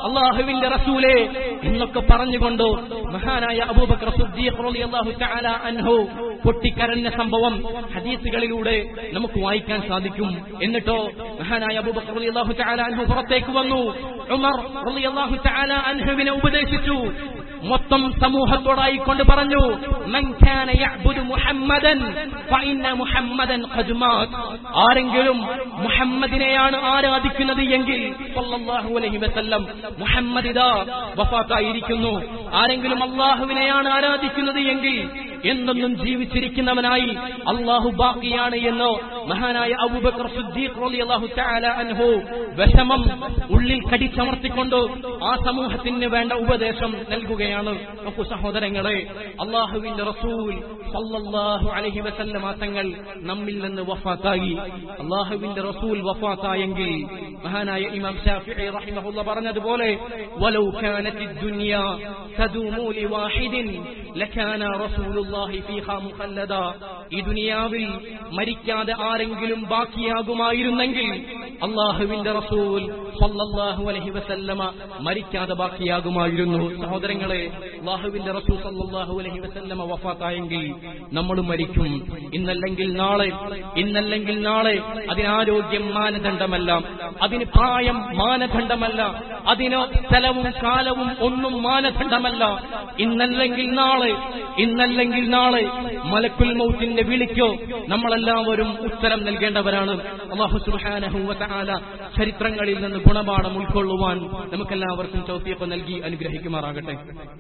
അള്ളാഹുവിന്റെ റസൂലേ എന്നൊക്കെ പറഞ്ഞുകൊണ്ട് മഹാനായ അബൂബക്കർ സിദ്ദീഖ് റളിയല്ലാഹു തആല അൻഹു പൊട്ടിക്കരഞ്ഞ സംഭവം ഹദീസുകളിലൂടെ നമുക്ക് വായിക്കാൻ സാധിക്കും എന്നിട്ടോ മഹാനായ അബൂബക്കർ റളിയല്ലാഹു തആല അൻഹു പുറത്തേക്ക് വന്നു ഉമർ റളിയല്ലാഹു തആല അൻഹുവിനെ ഉപദേശിച്ചു മൊത്തം സമൂഹത്തോടായി കൊണ്ട് പറഞ്ഞു മൻ കാന യഅ്ബുദു മുഹമ്മദൻ ഫഇന്ന മുഹമ്മദൻ ഖദ് മാത് ആരെങ്കിലും മുഹമ്മദിനെയാണ് ആരാധിക്കുന്നത് എങ്കിൽ സല്ലല്ലാഹു അലൈഹി വസല്ലം മുഹമ്മദ് ഇദാ വഫാത്തായിരിക്കുന്നു ആരെങ്കിലും അള്ളാഹുവിനെയാണ് ആരാധിക്കുന്നത് എങ്കിൽ എന്നൊന്നും ജീവിച്ചിരിക്കുന്നവനായി അള്ളാഹു ബാക്കിയാണ് എന്ന് മഹാനായ അബൂബക്കർ സിദ്ദീഖ് റളിയല്ലാഹു തആല അൻഹു വിഷമം ഉള്ളിൽ കടിച്ചമർത്തിക്കൊണ്ട് ആ സമൂഹത്തിന് വേണ്ട ഉപദേശം നൽകുകയാണ് നോക്കൂ സഹോദരങ്ങളെ അള്ളാഹുവിന്റെ റസൂൽ സല്ലല്ലാഹു അലൈഹി വസല്ലമ തങ്ങൾ നമ്മിൽ നിന്ന് വഫാത്തായി അള്ളാഹുവിന്റെ റസൂൽ വഫാത്തായെങ്കിൽ മഹാനായ ഇമാം ഷാഫിഈ റഹിമഹുള്ള പറഞ്ഞതുപോലെ വലൗ കാനത്തി ദുനിയ തദൂമു ലിവാഹിദിൻ ലകാന റസൂലുള്ളാഹി ഫീഹാ മുഖല്ലദാ ഈ ദുനിയാവിൽ മരിക്കാതെ ആരെങ്കിലും ബാക്കിയാകുമായിരുന്നെങ്കിൽ അള്ളാഹുവിന്റെ റസൂൽ സല്ലല്ലാഹു അലൈഹി വസല്ലമ മരിക്കാതെ ബാക്കിയാകുമായിരുന്നു സഹോദരങ്ങളെ അള്ളാഹുവിന്റെ റസൂൽ സല്ലല്ലാഹു അലൈഹി വസല്ലമ വഫാത്തായെങ്കിൽ നമ്മൾ മരിക്കും ഇന്നല്ലെങ്കിൽ നാളെ ഇന്നല്ലെങ്കിൽ നാളെ അതിനാരോഗ്യം മാനദണ്ഡമല്ല അതിന് പ്രായം മാനദണ്ഡമല്ല അതിന് സ്ഥലവും കാലവും ഒന്നും മാനദണ്ഡമല്ല ഇന്നല്ലെങ്കിൽ നാളെ ഇന്നല്ലെങ്കിൽ നാളെ മലക്കുൽ മൗത്തിന്റെ വിളിക്കോ നമ്മളെല്ലാവരും ഉത്തരം നൽകേണ്ടവരാണ് അള്ളാഹു സുബ്ഹാനഹു വ തആല ചരിത്രങ്ങളിൽ നിന്ന് ഗുണപാഠം ഉൾക്കൊള്ളുവാൻ നമുക്കെല്ലാവർക്കും തൗഫീഖ് നൽകി അനുഗ്രഹിക്കുമാറാകട്ടെ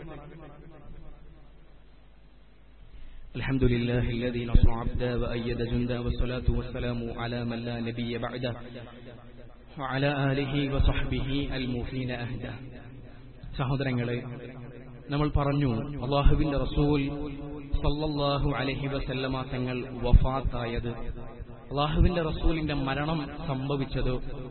الحمد لله الذي نصر عبدا وأيد جندا والصلاة والسلام على من لا نبي بعده وعلى آله وصحبه الموفين أهدا സഹോദരങ്ങളെ നമ്മൾ പറഞ്ഞു അള്ളാഹുവിന്റെ റസൂൽ സല്ലല്ലാഹു അലൈഹി വസല്ലമ തങ്ങൾ വഫാത്തായത് അള്ളാഹുവിന്റെ റസൂലിന്റെ മരണം സംഭവിച്ചത്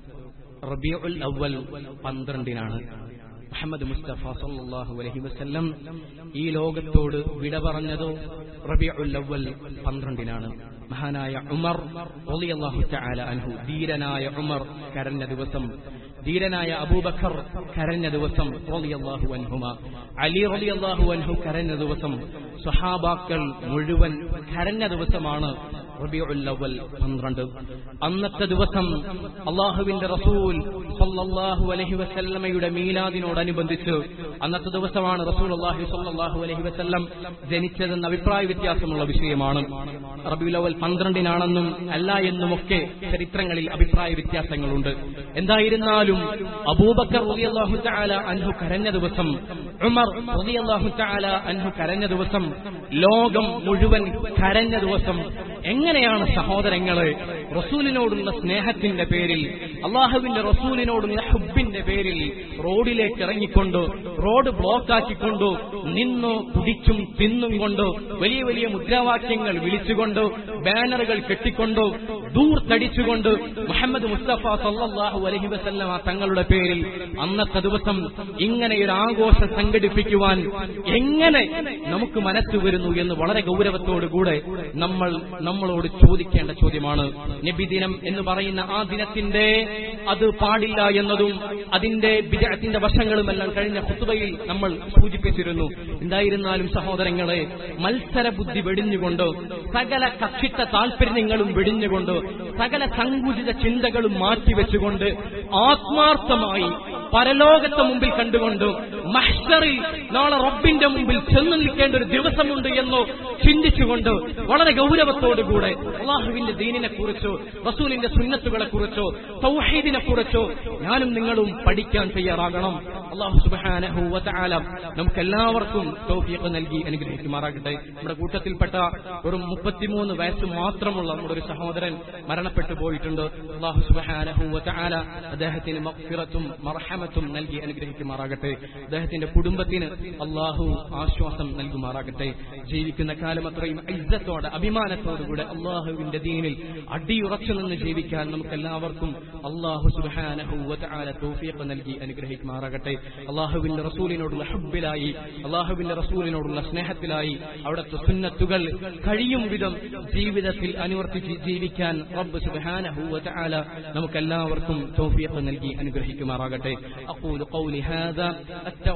റബിയുൽ അവൽ പന്ത്രണ്ടിനാണ് മുഹമ്മദ് മുസ്തഫ സല്ലല്ലാഹു അലൈഹി വസല്ലം ഈ ലോകത്തോട് വിട പറഞ്ഞത് റബിയുൽ അവൽ പന്ത്രണ്ടിനാണ് മഹാനായ ഉമർ റളിയല്ലാഹു തആല അൻഹു ധീരനായ ഉമർ കരഞ്ഞ ദിവസം ധീരനായ അബൂബക്കർ കരഞ്ഞ ദിവസം റളിയല്ലാഹു അൻഹുമ അലി റളിയല്ലാഹു അൻഹു കരഞ്ഞ ദിവസം സ്വഹാബാക്കൾ മുഴുവൻ കരഞ്ഞ ദിവസമാണ് റബിയുൽ അവൽ പന്ത്രണ്ട് അന്നത്തെ ദിവസം അള്ളാഹുവിന്റെ റസൂൽ സല്ലല്ലാഹു അലൈഹി വസല്ലമയുടെ മീലാദിനോടനുബന്ധിച്ച് അന്നത്തെ ദിവസമാണ് റസൂൽ അള്ളാഹി സല്ലല്ലാഹു അലൈഹി വസല്ലം ജനിച്ചതെന്ന അഭിപ്രായ വ്യത്യാസമുള്ള വിഷയമാണ് റബിയുൽ അവൽ പന്ത്രണ്ടിനാണെന്നും അല്ല എന്നുമൊക്കെ ചരിത്രങ്ങളിൽ അഭിപ്രായ വ്യത്യാസങ്ങളുണ്ട് എന്തായിരുന്നാലും അബൂബക്കർ റളിയല്ലാഹു തആല അൻഹു കരഞ്ഞ ദിവസം ഉമർ റളിയല്ലാഹു തആല അൻഹു കരഞ്ഞ ദിവസം ലോകം മുഴുവൻ കരഞ്ഞ ദിവസം എങ്ങനെയാണ് സഹോദരങ്ങളെ റസൂലിനോടുള്ള സ്നേഹത്തിന്റെ പേരിൽ അള്ളാഹുവിന്റെ റസൂലിനോടുള്ള ഹുബിന്റെ പേരിൽ റോഡിലേക്ക് ഇറങ്ങിക്കൊണ്ട് റോഡ് ബ്ലോക്കാക്കിക്കൊണ്ട് നിന്നു കുടിച്ചും തിന്നും കൊണ്ട് വലിയ വലിയ മുദ്രാവാക്യങ്ങൾ വിളിച്ചുകൊണ്ട് ബാനറുകൾ കെട്ടിക്കൊണ്ട് ദൂർത്തടിച്ചുകൊണ്ട് മുഹമ്മദ് മുസ്തഫ സല്ലല്ലാഹു അലൈഹി വസല്ലമ തങ്ങളുടെ പേരിൽ അന്നത്തെ ദിവസം ഇങ്ങനെ ഒരു ആഘോഷം സംഘടിപ്പിക്കുവാൻ എങ്ങനെ നമുക്ക് മനസ്സ് വരുന്നു എന്ന് വളരെ ഗൗരവത്തോടുകൂടെ നമ്മൾ നമ്മളോട് ചോദിക്കേണ്ട ചോദ്യമാണ് നബിദിനം എന്ന് പറയുന്ന ആ ദിനത്തിന്റെ അത് പാടില്ല എന്നതും അതിന്റെ വിജയത്തിന്റെ വശങ്ങളുമെല്ലാം കഴിഞ്ഞ കുത്തുബയിൽ നമ്മൾ സൂചിപ്പിച്ചിരുന്നു എന്തായിരുന്നാലും സഹോദരങ്ങളെ മത്സര ബുദ്ധി വെടിഞ്ഞുകൊണ്ട് സകല കക്ഷിത്ത താല്പര്യങ്ങളും വെടിഞ്ഞുകൊണ്ട് സകല സങ്കുചിത ചിന്തകളും മാറ്റിവെച്ചുകൊണ്ട് ആത്മാർത്ഥമായി പരലോകത്തെ മുമ്പിൽ കണ്ടുകൊണ്ട് മഹ്ഷറിൽ നാളെ റബ്ബിന്റെ മുമ്പിൽ ചെന്നു നിൽക്കേണ്ട ഒരു ദിവസമുണ്ട് എന്നോ ചിന്തിച്ചുകൊണ്ട് വളരെ ഗൗരവത്തോടുകൂടെ അള്ളാഹുവിന്റെ ദീനിനെ കുറിച്ചോ റസൂലിന്റെ സുന്നത്തുകളെ കുറിച്ചോ തൗഹീദിനെ കുറിച്ചോ ഞാനും നിങ്ങളും പഠിക്കാൻ തയ്യാറാകണം അള്ളാഹു സുബാനഹു വതആല നമുക്ക് എല്ലാവർക്കും തൗഫീഖ് നൽകി അനുഗ്രഹിക്കുമാറാകട്ടെ നമ്മുടെ കൂട്ടത്തിൽപ്പെട്ട ഒരു മുപ്പത്തിമൂന്ന് വയസ്സ് മാത്രമുള്ള നമ്മുടെ ഒരു സഹോദരൻ മരണപ്പെട്ടു പോയിട്ടുണ്ട് അള്ളാഹു സുബാനഹു വതആല അദ്ദേഹത്തിന് മഗ്ഫിറത്തും മർഹമത്തും നൽകി അനുഗ്രഹിക്കുമാറാകട്ടെ അദ്ദേഹത്തിന്റെ കുടുംബത്തിന് അള്ളാഹു ആശ്വാസം നൽകുമാറാകട്ടെ ജീവിക്കുന്ന കാലം അത്രയും ഇജ്ജത്തോടെ അഭിമാനത്തോടുകൂടെ അള്ളാഹുവിന്റെ ദീനിൽ അടിയുറച്ചു നിന്ന് ജീവിക്കാൻ നമുക്ക് എല്ലാവർക്കും അള്ളാഹു സുബാനഹു വതആല തൗഫീഖ് നൽകി അനുഗ്രഹിക്കുമാറാകട്ടെ അള്ളാഹുവിന്റെ റസൂലിനോടുള്ള ഹബ്ബിലായി അള്ളാഹുവിന്റെ റസൂലിനോടുള്ള സ്നേഹത്തിലായി അവിടുത്തെ സുന്നത്തുകൾ കഴിയും വിധം ജീവിതത്തിൽ അനുവർത്തിച്ച് ജീവിക്കാൻ റബ്ബ് സുബ്ഹാനഹു വ തആല നമുക്കെല്ലാവർക്കും തൗഫീഖ് നൽകി അനുഗ്രഹിക്കുമാറാകട്ടെ അഖൂലു ഖൗലി ഹാദാ